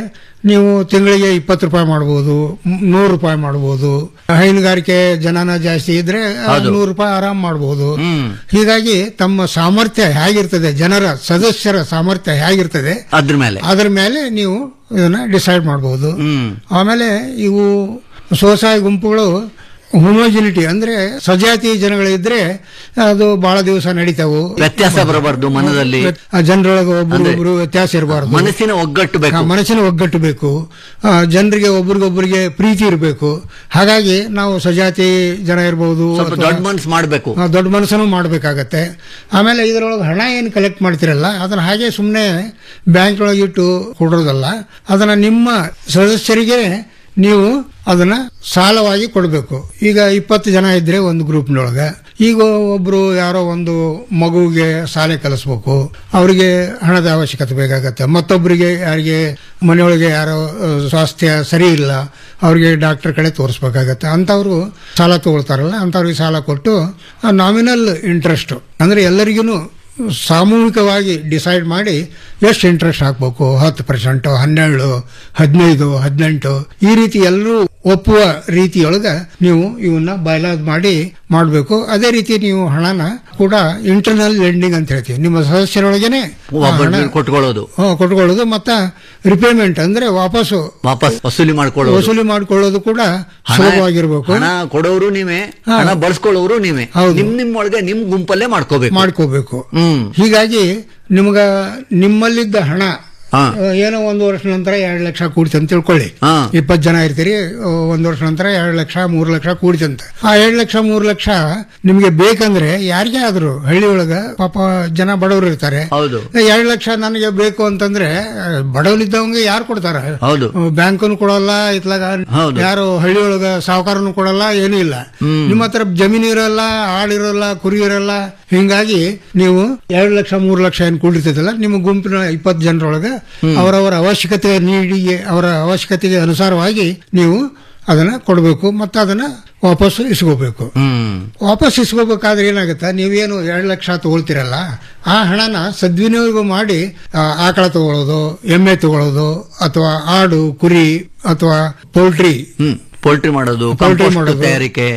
ನೀವು ತಿಂಗಳಿಗೆ ಇಪ್ಪತ್ತು ರೂಪಾಯಿ ಮಾಡ್ಬೋದು ಮ್- ನೂರು ರೂಪಾಯಿ ಮಾಡ್ಬೋದು ಹೈನುಗಾರಿಕೆ ಜನನ ಜಾಸ್ತಿ ಇದ್ರೆ ಆ, ಹೌದು. ನೂರು ರೂಪಾಯಿ ಆರಾಮ್ ಮಾಡ್ಬೋದು ಹ್ಮ್. ಹೀಗಾಗಿ ತಮ್ಮ ಸಾಮರ್ಥ್ಯ ಹೇಗಿರ್ತದೆ ಜನರ ಸದಸ್ಯರ ಸಾಮರ್ಥ್ಯ ಹೇಗಿರ್ತದೆ ಅದ್ರ ಮೇಲೆ ಅದ್ರ ಮೇಲೆ ನೀವು ಇದನ್ನ ಡಿಸೈಡ್ ಮಾಡಬಹುದು ಹ್ಮ್ ಆಮೇಲೆ ಇವು ಸ್ವಸಹಾಯ ಗುಂಪುಗಳು ಹೋಮೋಜಿನಿಟಿ ಅಂದ್ರೆ ಸಜಾತಿ ಜನಗಳಿದ್ರೆ ಅದು ಬಹಳ ದಿವಸ ನಡೀತಾವು ವ್ಯತ್ಯಾಸ ಬರಬಾರ್ದು ಮನದಲ್ಲಿ ಆ ಜನರೊಳಗೆ ಒಬ್ರು ಅಂದ್ರೆ ಒಬ್ರು ವ್ಯತ್ಯಾಸ ಇರಬಾರ್ದು ಮನಸ್ಸಿನ ಒಗ್ಗಟ್ಟು ಬೇಕು ಮನಸ್ಸಿನ ಒಗ್ಗಟ್ಟು ಬೇಕು ಆ, ಜನರಿಗೆ ಒಬ್ರಿಗೊಬ್ರಿಗೆ ಪ್ರೀತಿ ಇರಬೇಕು ಹಾಗಾಗಿ ನಾವು ಸಜಾತಿ ಜನ ಇರಬಹುದು ಸ್ವಲ್ಪ ದೊಡ್ಡ ಮನ್ಸು ಮಾಡ್ಬೇಕು ದೊಡ್ಡ ಮನಸ್ಸನ್ನು ಮಾಡಬೇಕಾಗತ್ತೆ ಆಮೇಲೆ ಇದರೊಳಗೆ ಹಣ ಏನು ಕಲೆಕ್ಟ್ ಮಾಡ್ತಿರಲ್ಲ ಅದನ್ನ ಹಾಗೆ ಸುಮ್ಮನೆ ಬ್ಯಾಂಕ್ ಒಳಗೆ ಇಟ್ಟು ಕೊಡೋದಲ್ಲ ಅದನ್ನ ನಿಮ್ಮ ಸದಸ್ಯರಿಗೆ ನೀವು ಅದನ್ನ ಸಾಲವಾಗಿ ಕೊಡಬೇಕು ಈಗ ಇಪ್ಪತ್ತು ಜನ ಇದ್ರೆ ಒಂದು ಗ್ರೂಪ್ನೊಳಗೆ ಈಗ ಒಬ್ರು ಯಾರೋ ಒಂದು ಮಗುವಿಗೆ ಶಾಲೆ ಕಲಿಸ್ಬೇಕು ಅವರಿಗೆ ಹಣದ ಅವಶ್ಯಕತೆ ಬೇಕಾಗತ್ತೆ ಮತ್ತೊಬ್ಬರಿಗೆ ಯಾರಿಗೆ ಮನೆಯೊಳಗೆ ಯಾರೋ ಆ, ಸ್ವಾಸ್ಥ್ಯ ಸರಿ ಇಲ್ಲ ಅವ್ರಿಗೆ ಡಾಕ್ಟರ್ ಕಡೆ ತೋರಿಸ್ಬೇಕಾಗತ್ತೆ ಅಂಥವ್ರು ಸಾಲ ತಗೊಳ್ತಾರಲ್ಲ ಅಂಥವ್ರಿಗೆ ಸಾಲ ಕೊಟ್ಟು ನಾಮಿನಲ್ ಇಂಟ್ರೆಸ್ಟ್ ಅಂದ್ರೆ ಎಲ್ಲರಿಗೂ ಸಾಮೂಹಿಕವಾಗಿ ಡಿಸೈಡ್ ಮಾಡಿ ಎಷ್ಟು ಇಂಟ್ರೆಸ್ಟ್ ಹಾಕ್ಬೇಕು ಹತ್ತು ಪರ್ಸೆಂಟ್ ಹನ್ನೆರಡು ಹದಿನೈದು ಹದಿನೆಂಟು ಈ ರೀತಿ ಎಲ್ಲರೂ ಒಪ್ಪುವ ರೀತಿಯೊಳಗೆ ನೀವು ಇವನ್ನ ಬಯಲಾದ್ ಮಾಡಿ ಮಾಡಬೇಕು ಅದೇ ರೀತಿ ನೀವು ಹಣನ ಕೂಡ ಇಂಟರ್ನಲ್ ಲೆಂಡಿಂಗ್ ಅಂತ ಹೇಳ್ತೀವಿ ನಿಮ್ಮ ಸದಸ್ಯರೊಳಗೇನೆ ಆ ಒಬ್ಬ ಹಣ ಕೊಟ್ಕೊಳ್ಳೋದು ಹ್ಮ್, ಕೊಟ್ಕೊಳ್ಳೋದು ಮತ್ತೆ ರಿಪೇಮೆಂಟ್ ಅಂದ್ರೆ ವಾಪಸ್ಸು ವಾಪಸ್ ವಸೂಲಿ ಮಾಡ್ಕೊಳ್ಳೋದು ವಸೂಲಿ ಮಾಡ್ಕೊಳ್ಳೋದು ಕೂಡ ಹಣ- ಸುಲಭವಾಗಿರ್ಬೇಕು ಹಣ ಕೊಡೋರು ನೀವೇ ಹಾ. ಹಣ ಬಳಸ್ಕೊಳ್ಳೋರು ನೀವೇ ಹೌದು. ನಿಮ್ ನಿಮ್ ಒಳಗೆ ನಿಮ್ ಗುಂಪಲ್ಲೇ ಮಾಡ್ಕೋಬೇಕು ಮಾಡ್ಕೋಬೇಕು ಹ್ಮ್ ಹೀಗಾಗಿ ನಿಮ್ಗ ನಿಮ್ಮಲ್ಲಿದ್ದ ಹಣ ಹಾ. ಆ, ಏನೋ ಒಂದು ವರ್ಷ ನಂತರ ಎರಡು ಲಕ್ಷ ಕೂಡ್ತಿ ಅಂತ ತಿಳ್ಕೊಳ್ಳಿ ಹಾ. ಇಪ್ಪತ್ತು ಜನ ಇರ್ತೀರಿ ಆ, ಒಂದು ವರ್ಷ ನಂತರ ಎರಡು ಲಕ್ಷ ಮೂರು ಲಕ್ಷ ಕೂಡ್ತಂತ ಆ ಎರಡು ಲಕ್ಷ ಮೂರು ಲಕ್ಷ ನಿಮ್ಗೆ ಬೇಕಂದ್ರೆ ಯಾರಿಗೇ ಆದ್ರು ಹಳ್ಳಿ ಒಳಗ ಪಾಪ ಜನ ಬಡವರು ಇರ್ತಾರೆ ಹೌದು ಎರಡು ಲಕ್ಷ ನನಗೆ ಬೇಕು ಅಂತಂದ್ರೆ ಆ, ಬಡವರಿದ್ದವಂಗೆ ಯಾರು ಕೊಡ್ತಾರ ಹೌದು ಬ್ಯಾಂಕನ್ನು ಕೊಡಲ್ಲ ಇತ್ಲಾಗ ಹೌದು. ಯಾರು ಹಳ್ಳಿ ಒಳಗ ಸಾಹುಕಾರನು ಕೊಡಲ್ಲ ಏನೂ ಇಲ್ಲ ನಿಮ್ಮ ಹತ್ರ ಜಮೀನು ಇರಲ್ಲ ಆಡಿರಲ್ಲ ಕುರಿ ಇರಲ್ಲ ಹಿಂಗಾಗಿ ನೀವು ಎರಡು ಲಕ್ಷ ಮೂರು ಲಕ್ಷ ಏನು ಕೂಡಿರ್ತೈತಲ್ಲ ನಿಮ್ಮ ಗುಂಪಿನ ಇಪ್ಪತ್ತು ಜನರೊಳಗೆ ಅವರವರ ಅವಶ್ಯಕತೆ ನೀಡಿ ಅವರ ಅವಶ್ಯಕತೆಗೆ ಅನುಸಾರವಾಗಿ ನೀವು ಅದನ್ನ ಕೊಡಬೇಕು ಮತ್ತೆ ಅದನ್ನ ವಾಪಸ್ ಇಸ್ಕೋಬೇಕು ಹ್ಮ್ ವಾಪಸ್ ಇಸ್ಕೋಬೇಕಾದ್ರೆ ಏನಾಗುತ್ತೆ ನೀವೇನು ಎರಡು ಲಕ್ಷ ತಗೊಳ್ತಿರಲ್ಲ ಆ ಹಣನ ಸದ್ವಿನಿಯೋಗ ಮಾಡಿ ಆ, ಆಕಳ ತಗೊಳ್ಳೋದು ಎಮ್ಮೆ ತಗೊಳ್ಳೋದು ಅಥವಾ ಆಡು ಕುರಿ ಅಥವಾ ಪೌಲ್ಟ್ರಿ ಹ್ಮ್ ಪೋಲ್ಟ್ರಿ ಮಾಡೋದು ಪೌಲ್ಟ್ರಿ compost ಮಾಡೋದು ತಯಾರಿಕೆ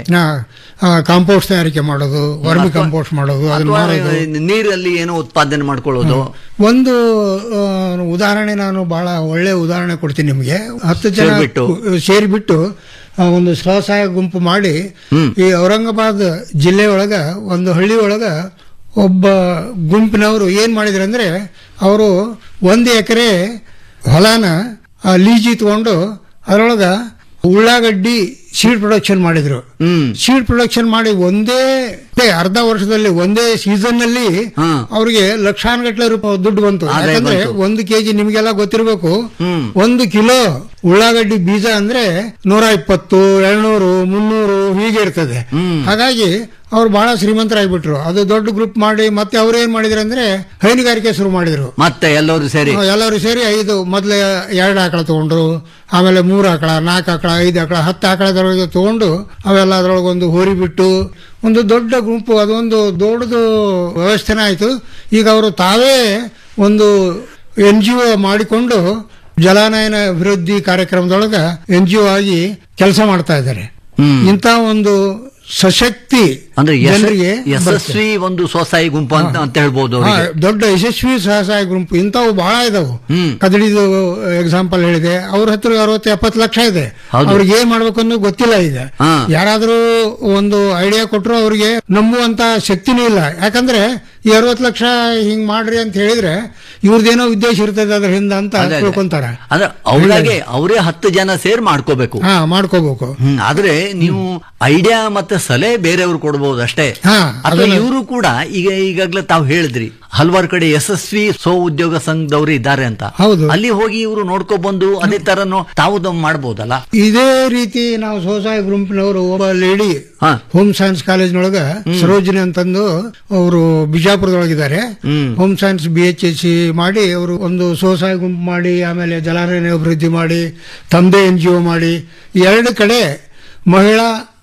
ಕಾಂಪೋಸ್ಟ್ ತಯಾರಿಕೆ ಮಾಡೋದು ವರ್ಮಿ ಕಾಂಪೋಸ್ಟ್ ಮಾಡೋದು ಅದನ್ನ ಅಥವಾ ಮಾರೋದು ನೀರಲ್ಲಿ ಏನೋ ಉತ್ಪಾದನೆ ಮಾಡ್ಕೊಳ್ಳೋದು ಒಂದು ಆ, ಉದಾಹರಣೆ ನಾನು ಬಹಳ ಒಳ್ಳೆ ಉದಾಹರಣೆ ಕೊಡ್ತೀನಿ ನಿಮಗೆ ಹತ್ತು ಜನ ಸೇರ್ಬಿಟ್ಟು. ಕು- ಸೇರಿಬಿಟ್ಟು ಆ, ಒಂದು ಸ್ವಸಹಾಯ ಗುಂಪು ಮಾಡಿ ಈ ಔರಂಗಾಬಾದ್ ಜಿಲ್ಲೆ ಒಳಗ ಒಂದು ಹಳ್ಳಿ ಒಳಗ ಒಬ್ಬ ಗುಂಪಿನವರು ಏನ್ ಮಾಡಿದ್ರು ಅಂದ್ರೆ ಅವರು ಒಂದು ಎಕರೆ ಹೊಲನ ಆ, ಲೀಜಿ ತಗೊಂಡು ಅದರೊಳಗ ಉಳ್ಳಾಗಡ್ಡಿ ಸೀಡ್ ಪ್ರೊಡಕ್ಷನ್ ಮಾಡಿದ್ರು ಹ್ಮ್ ಸೀಡ್ ಪ್ರೊಡಕ್ಷನ್ ಮಾಡಿ ಒಂದೇ ಅರ್ಧ ವರ್ಷದಲ್ಲಿ ಒಂದೇ ಸೀಸನ್ ನಲ್ಲಿ ಹಾ. ಅವ್ರಿಗೆ ಲಕ್ಷಾನುಗಟ್ಟಲೆ ರೂಪಾಯಿ ದುಡ್ಡು ಬಂತು ಆದಾಯ ಯಾಕಂದ್ರೆ ಬಂತು. ಒಂದು ಕೆಜಿ ನಿಮ್ಗೆಲ್ಲ ಗೊತ್ತಿರಬೇಕು ಹ್ಮ್. ಒಂದು ಕಿಲೋ ಉಳ್ಳಾಗಡ್ಡಿ ಬೀಜ ಅಂದ್ರೆ ನೂರ ಇಪ್ಪತ್ತು ಎರಡ್ನೂರು ಮುನ್ನೂರು ಹೀಗೆ ಇರ್ತದೆ ಹ್ಮ್. ಹಾಗಾಗಿ ಅವ್ರು ಬಹಳ ಶ್ರೀಮಂತರಾಗ್ಬಿಟ್ರು ಅದು ದೊಡ್ಡ ಗ್ರೂಪ್ ಮಾಡಿ ಮತ್ತೆ ಅವ್ರು ಏನ್ ಮಾಡಿದ್ರು ಅಂದ್ರೆ ಹೈನುಗಾರಿಕೆ ಶುರು ಮಾಡಿದ್ರು ಮತ್ತೆ ಎಲ್ಲರೂ ಸೇರಿ ಎಲ್ಲರೂ ಸೇರಿ ಐದು ಮೊದಲೇ ಎರಡು ಆಕಳ ತಗೊಂಡ್ರು ಆಮೇಲೆ ಮೂರು ಆಕಳ ನಾಲ್ಕು ಆಕಳ ಐದು ಆಕಳ ಹತ್ತು ಆಕಳದೊಳಗೆ ತಗೊಂಡು ಅವೆಲ್ಲ ಅದ್ರೊಳಗೆ ಒಂದು ಹೋರಿ ಬಿಟ್ಟು ಒಂದು ದೊಡ್ಡ ಗುಂಪು ಅದೊಂದು ದೊಡ್ಡದು ವ್ಯವಸ್ಥೆನೇ ಆಯಿತು ಈಗ ಅವರು ತಾವೇ ಒಂದು ಎನ್ ಜಿ ಒ ಮಾಡಿಕೊಂಡು ಜಲಾನಯನ ಅಭಿವೃದ್ಧಿ ಕಾರ್ಯಕ್ರಮದೊಳಗ ಎನ್ ಜಿ ಒ ಆಗಿ ಕೆಲಸ ಮಾಡ್ತಾ ಇದ್ದಾರೆ ಹ್ಮ್. ಇಂಥ ಒಂದು ಸಶಕ್ತಿ ಅಂದ್ರೆ ಯಶ- ಜನರಿಗೆ ಬರುತ್ತೆ. ಯಶಸ್ವಿ ಒಂದು ಸ್ವಸಹಾಯ ಗುಂಪು ಅಂತ ಅಂತ ಹೇಳ್ಬೋದು ಹಾ, ಅವರಿಗೆ ದೊಡ್ಡ ಯಶಸ್ವಿ ಸಹಸಹಾಯ ಗುಂಪು ಇಂಥವು ಬಹಳ ಇದಾವು ಹ್ಮ್. ಕದಡಿದು ಎಕ್ಸಾಂಪಲ್ ಹೇಳಿದೆ ಅವ್ರ ಹತ್ರ ಅರವತ್ತು ಎಪ್ಪತ್ತು ಲಕ್ಷ ಇದೆ ಹೌದು. ಅವ್ರಿಗೆ ಏನ್ ಮಾಡ್ಬೇಕು ಅನ್ನೋ ಗೊತ್ತಿಲ್ಲ ಈಗ ಹಾ. ಯಾರಾದ್ರೂ ಒಂದು ಐಡಿಯಾ ಕೊಟ್ಟರು ಅವ್ರಿಗೆ ನಂಬುವಂತ ಶಕ್ತಿನೂ ಇಲ್ಲ ಯಾಕಂದ್ರೆ ಈ ಅರವತ್ತು ಲಕ್ಷ ಹಿಂಗ್ ಮಾಡ್ರಿ ಅಂತ ಹೇಳಿದ್ರೆ ಇವ್ರದ್ದೇನೋ ಉದ್ದೇಶ ಇರ್ತದೆ ಅದ್ರ ಹಿಂದ ಅಂತ ಅದೇ, ಅದೇ. ತಿಳ್ಕೊಂತಾರ ಅಂದ್ರೆ ಅವ್ರಾಗೆ ಅವರೇ ಹತ್ತು ಜನ ಸೇರಿ ಮಾಡ್ಕೋಬೇಕು ಹಾ ಮಾಡ್ಕೋಬೇಕು ಹ್ಮ್ ಆದ್ರೆ ನೀವು ಐಡಿಯಾ ಮತ್ತೆ ಸಲಹೆ ಬೇರೆಯವ್ರು ಕೊಡಬಹುದು ಅಷ್ಟೇ ಹಾ, ಅಥವಾ ಅದನ್ನ- ಇವರು ಕೂಡ ಈಗ ಈಗಾಗ್ಲೇ ತಾವು ಹೇಳಿದ್ರಿ ಹಲವಾರು ಕಡೆ ಯಶಸ್ವಿ ಸ್ವ ಉದ್ಯೋಗ ಸಂಘದವರು ಇದ್ದಾರೆ ಅಂತ ಹೌದು. ಅಲ್ಲಿ ಹೋಗಿ ಇವರು ನೋಡ್ಕೊ ಬಂದು ಅದೇ ತರನು ತಾವು ದಮ್ ಮಾಡ್ಬೋದಲ್ಲ ಇದೇ ರೀತಿ ನಾವು ಸ್ವಸಹಾಯ ಗುಂಪಿನವರು ಒಬ್ಬ ಲೇಡಿ ಹಾ. ಹೋಮ್ ಸೈನ್ಸ್ ಕಾಲೇಜ್ನೊಳಗ ಸರೋಜಿನಿ ಅಂತಂದು ಅವರು ಬಿಜಾಪುರದೊಳಗಿದ್ದಾರೆ ಹ್ಮ್. Home science B H S C ಮಾಡಿ ಅವರು ಒಂದು ಸ್ವಸಹಾಯ ಗುಂಪು ಮಾಡಿ ಆಮೇಲೆ ಜಲಾನಯನ ಅಭಿವೃದ್ಧಿ ಮಾಡಿ ತಮ್ಮದೇ ಎನ್ ಜಿ ಒ ಮಾಡಿ ಈ ಎರಡು ಕಡೆ ಮಹಿಳಾ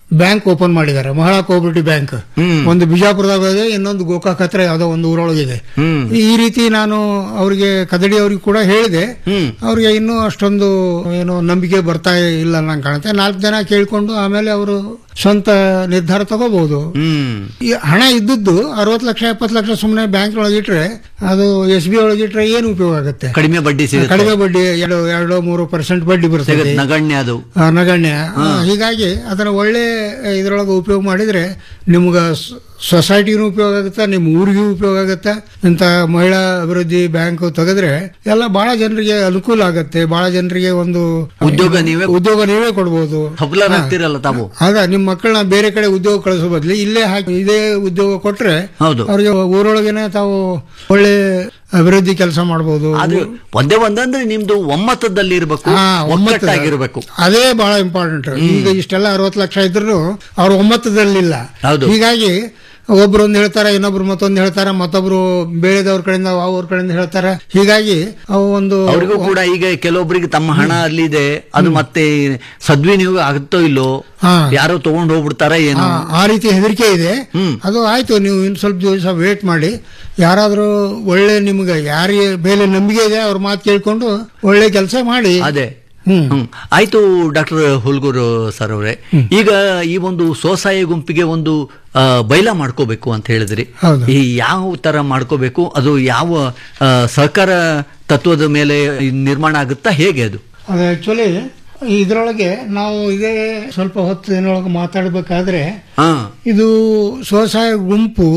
ಬ್ಯಾಂಕ್ ಓಪನ್ ಮಾಡಿದ್ದಾರೆ ಮಹಿಳಾ ಕೋಆಪರೇಟಿವ್ ಬ್ಯಾಂಕ್ ಒಂದು ಬಿಜಾಪುರದಾಗ ಇದೆ ಇನ್ನೊಂದು ಗೋಕಾಕ್ ಹತ್ರ ಯಾವುದೋ ಒಂದು ಊರೊಳಗಿದೆ ಈ ರೀತಿ ನಾನು ಅವರಿಗೆ ಕದಡಿ ಅವ್ರಿಗೆ ಕೂಡ ಹೇಳಿದೆ ಅವ್ರಿಗೆ ಇನ್ನೂ ಅಷ್ಟೊಂದು ಏನು ನಂಬಿಕೆ ಬರ್ತಾ ಇಲ್ಲ ನಂಗೆ ಕಾಣುತ್ತೆ ನಾಲ್ಕು ಜನ ಕೇಳ್ಕೊಂಡು ಆಮೇಲೆ ಅವರು ಸ್ವಂತ ನಿರ್ಧಾರ ತಗೋಬಹುದು ಹ್ಮ್ ಈ ಹಣ ಇದ್ದದ್ದು ಅರವತ್ತು ಲಕ್ಷ ಎಪ್ಪತ್ತು ಲಕ್ಷ ಸುಮ್ಮನೆ ಬ್ಯಾಂಕ್ ಒಳಗಿಟ್ರೆ ಅದು ಎಸ್ ಬಿ ಒಳಗಿಟ್ರೆ ಏನು ಉಪಯೋಗ ಆಗುತ್ತೆ ಕಡಿಮೆ ಬಡ್ಡಿ ಸಿಗುತ್ತೆ ಕಡಿಮೆ ಬಡ್ಡಿ ಎರಡು ಎರಡು ಮೂರು ಪರ್ಸೆಂಟ್ ಬಡ್ಡಿ ಬರ್ತದೆ ಸಿಗುತ್ತೆ ನಗಣ್ಯ ಅದು ಆ, ನಗಣ್ಯ ಆ, ಹೀಗಾಗಿ ಅದನ್ನ ಒಳ್ಳೆ ಇದರೊಳಗೆ ಉಪಯೋಗ ಮಾಡಿದ್ರೆ ನಿಮ್ಗೆ ಸೊಸೈಟಿಗೂ ಉಪಯೋಗ ಆಗುತ್ತೆ ನಿಮ್ಮ ಊರಿಗೂ ಉಪಯೋಗ ಆಗುತ್ತೆ ಇಂಥ ಮಹಿಳಾ ಅಭಿವೃದ್ಧಿ ಬ್ಯಾಂಕ್ ತೆಗೆದ್ರೆ ಎಲ್ಲ ಬಹಳ ಜನರಿಗೆ ಅನುಕೂಲ ಆಗುತ್ತೆ ಬಹಳ ಜನರಿಗೆ ಒಂದು ಉದ್ಯೋಗ ನೀವೇ- ಉದ್ಯೋಗ ನೀವೇ ಕೊಡ್ಬೋದು ಸಫಲರಾಗ್ತಿರಲ್ಲ ತಾವು ಆಗ ನಿಮ್ಮ ಮಕ್ಕಳನ್ನ ಬೇರೆ ಕಡೆ ಉದ್ಯೋಗ ಕಳಿಸೋ ಬದಲು ಇಲ್ಲೇ ಹಾಕಿ ಇದೇ ಉದ್ಯೋಗ ಕೊಟ್ರೆ ಹೌದು. ಅವ್ರಿಗೆ ಊರೊಳಗೇನೆ ತಾವು ಒಳ್ಳೆ ಅಭಿವೃದ್ಧಿ ಕೆಲಸ ಮಾಡಬಹುದು ಆದ್ರೆ ಒಂದೇ ಒಂದಂದ್ರೆ ನಿಮ್ದು ಒಮ್ಮತದಲ್ಲಿ ಇರಬೇಕು ಹಾ, ಒಮ್ಮತ. ಒಮ್ಮತ್ತಾಗಿರ್ಬೇಕು ಅದೇ ಬಹಳ ಇಂಪಾರ್ಟೆಂಟ್ ಈಗ ಇಷ್ಟೆಲ್ಲ ಅರವತ್ತು ಲಕ್ಷ ಇದ್ರು ಅವ್ರ ಒಮ್ಮತದಲ್ಲಿಲ್ಲ ಹೌದು. ಹೀಗಾಗಿ ಒಬ್ರು ಒಂದ್ ಹೇಳ್ತಾರೆ ಇನ್ನೊಬ್ರು ಮತ್ತೊಂದು ಹೇಳ್ತಾರೆ ಮತ್ತೊಬ್ರು ಬೇಳೆದವ್ರ ಕಡೆಯಿಂದ ಅವ್ರ ಕಡೆಯಿಂದ ಹೇಳ್ತಾರೆ ಹೀಗಾಗಿ ಅವು ಒಂದು ಅವರಿಗೂ ಕೂಡ ಈಗ ಕೆಲವೊಬ್ಬರಿಗೆ ತಮ್ಮ ಹಣ ಅಲ್ಲಿದೆ ಅದು ಮತ್ತೆ ಸದ್ವಿನಿಯೋಗ ಆಗುತ್ತೋ ಇಲ್ಲೋ ಹಾ. ಯಾರೋ ತಗೊಂಡು ಹೋಗ್ಬಿಡ್ತಾರ ಏನೋ ಆ- ಆ ರೀತಿ ಹೆದರಿಕೆ ಇದೆ ಅದು ಆಯ್ತು ನೀವು ಇನ್ನು ಸ್ವಲ್ಪ ದಿವಸ ವೇಟ್ ಮಾಡಿ ಯಾರಾದ್ರೂ ಒಳ್ಳೆ ನಿಮ್ಗೆ ಯಾರಿಗೆ ಮೇಲೆ ನಂಬಿಕೆ ಇದೆ ಅವ್ರ ಮಾತು ಕೇಳ್ಕೊಂಡು ಒಳ್ಳೆ ಕೆಲಸ ಮಾಡಿ ಅದೇ ಹ್ಮ್. ಹ್ಮ್. ಆಯ್ತು ಡಾಕ್ಟರ್ ಹುಲ್ಗೂರು ಸರ್ ಅವರೇ ಈಗ ಈ ಒಂದು ಸ್ವಸಹಾಯ ಗುಂಪಿಗೆ ಒಂದು ಆ, ಬೈಲ ಮಾಡ್ಕೋಬೇಕು ಅಂತ ಹೇಳಿದ್ರಿ ಹೌದು. ಈ ಯಾವ ತರ ಮಾಡ್ಕೋಬೇಕು ಅದು ಯಾವ ಆ, ಸಹಕಾರ ತತ್ವದ ಮೇಲೆ ನಿರ್ಮಾಣ ಆಗುತ್ತಾ ಹೇಗೆ ಅದು ಅದು ಆಕ್ಚುಲಿ ಇದರೊಳಗೆ ನಾವು ಇದೇ ಸ್ವಲ್ಪ ಹೊತ್ತು ಇದರೊಳಗೆ ಮಾತಾಡಬೇಕಾದ್ರೆ ಹಾ ಇದು ಸ್ವಸಹಾಯ ಗುಂಪು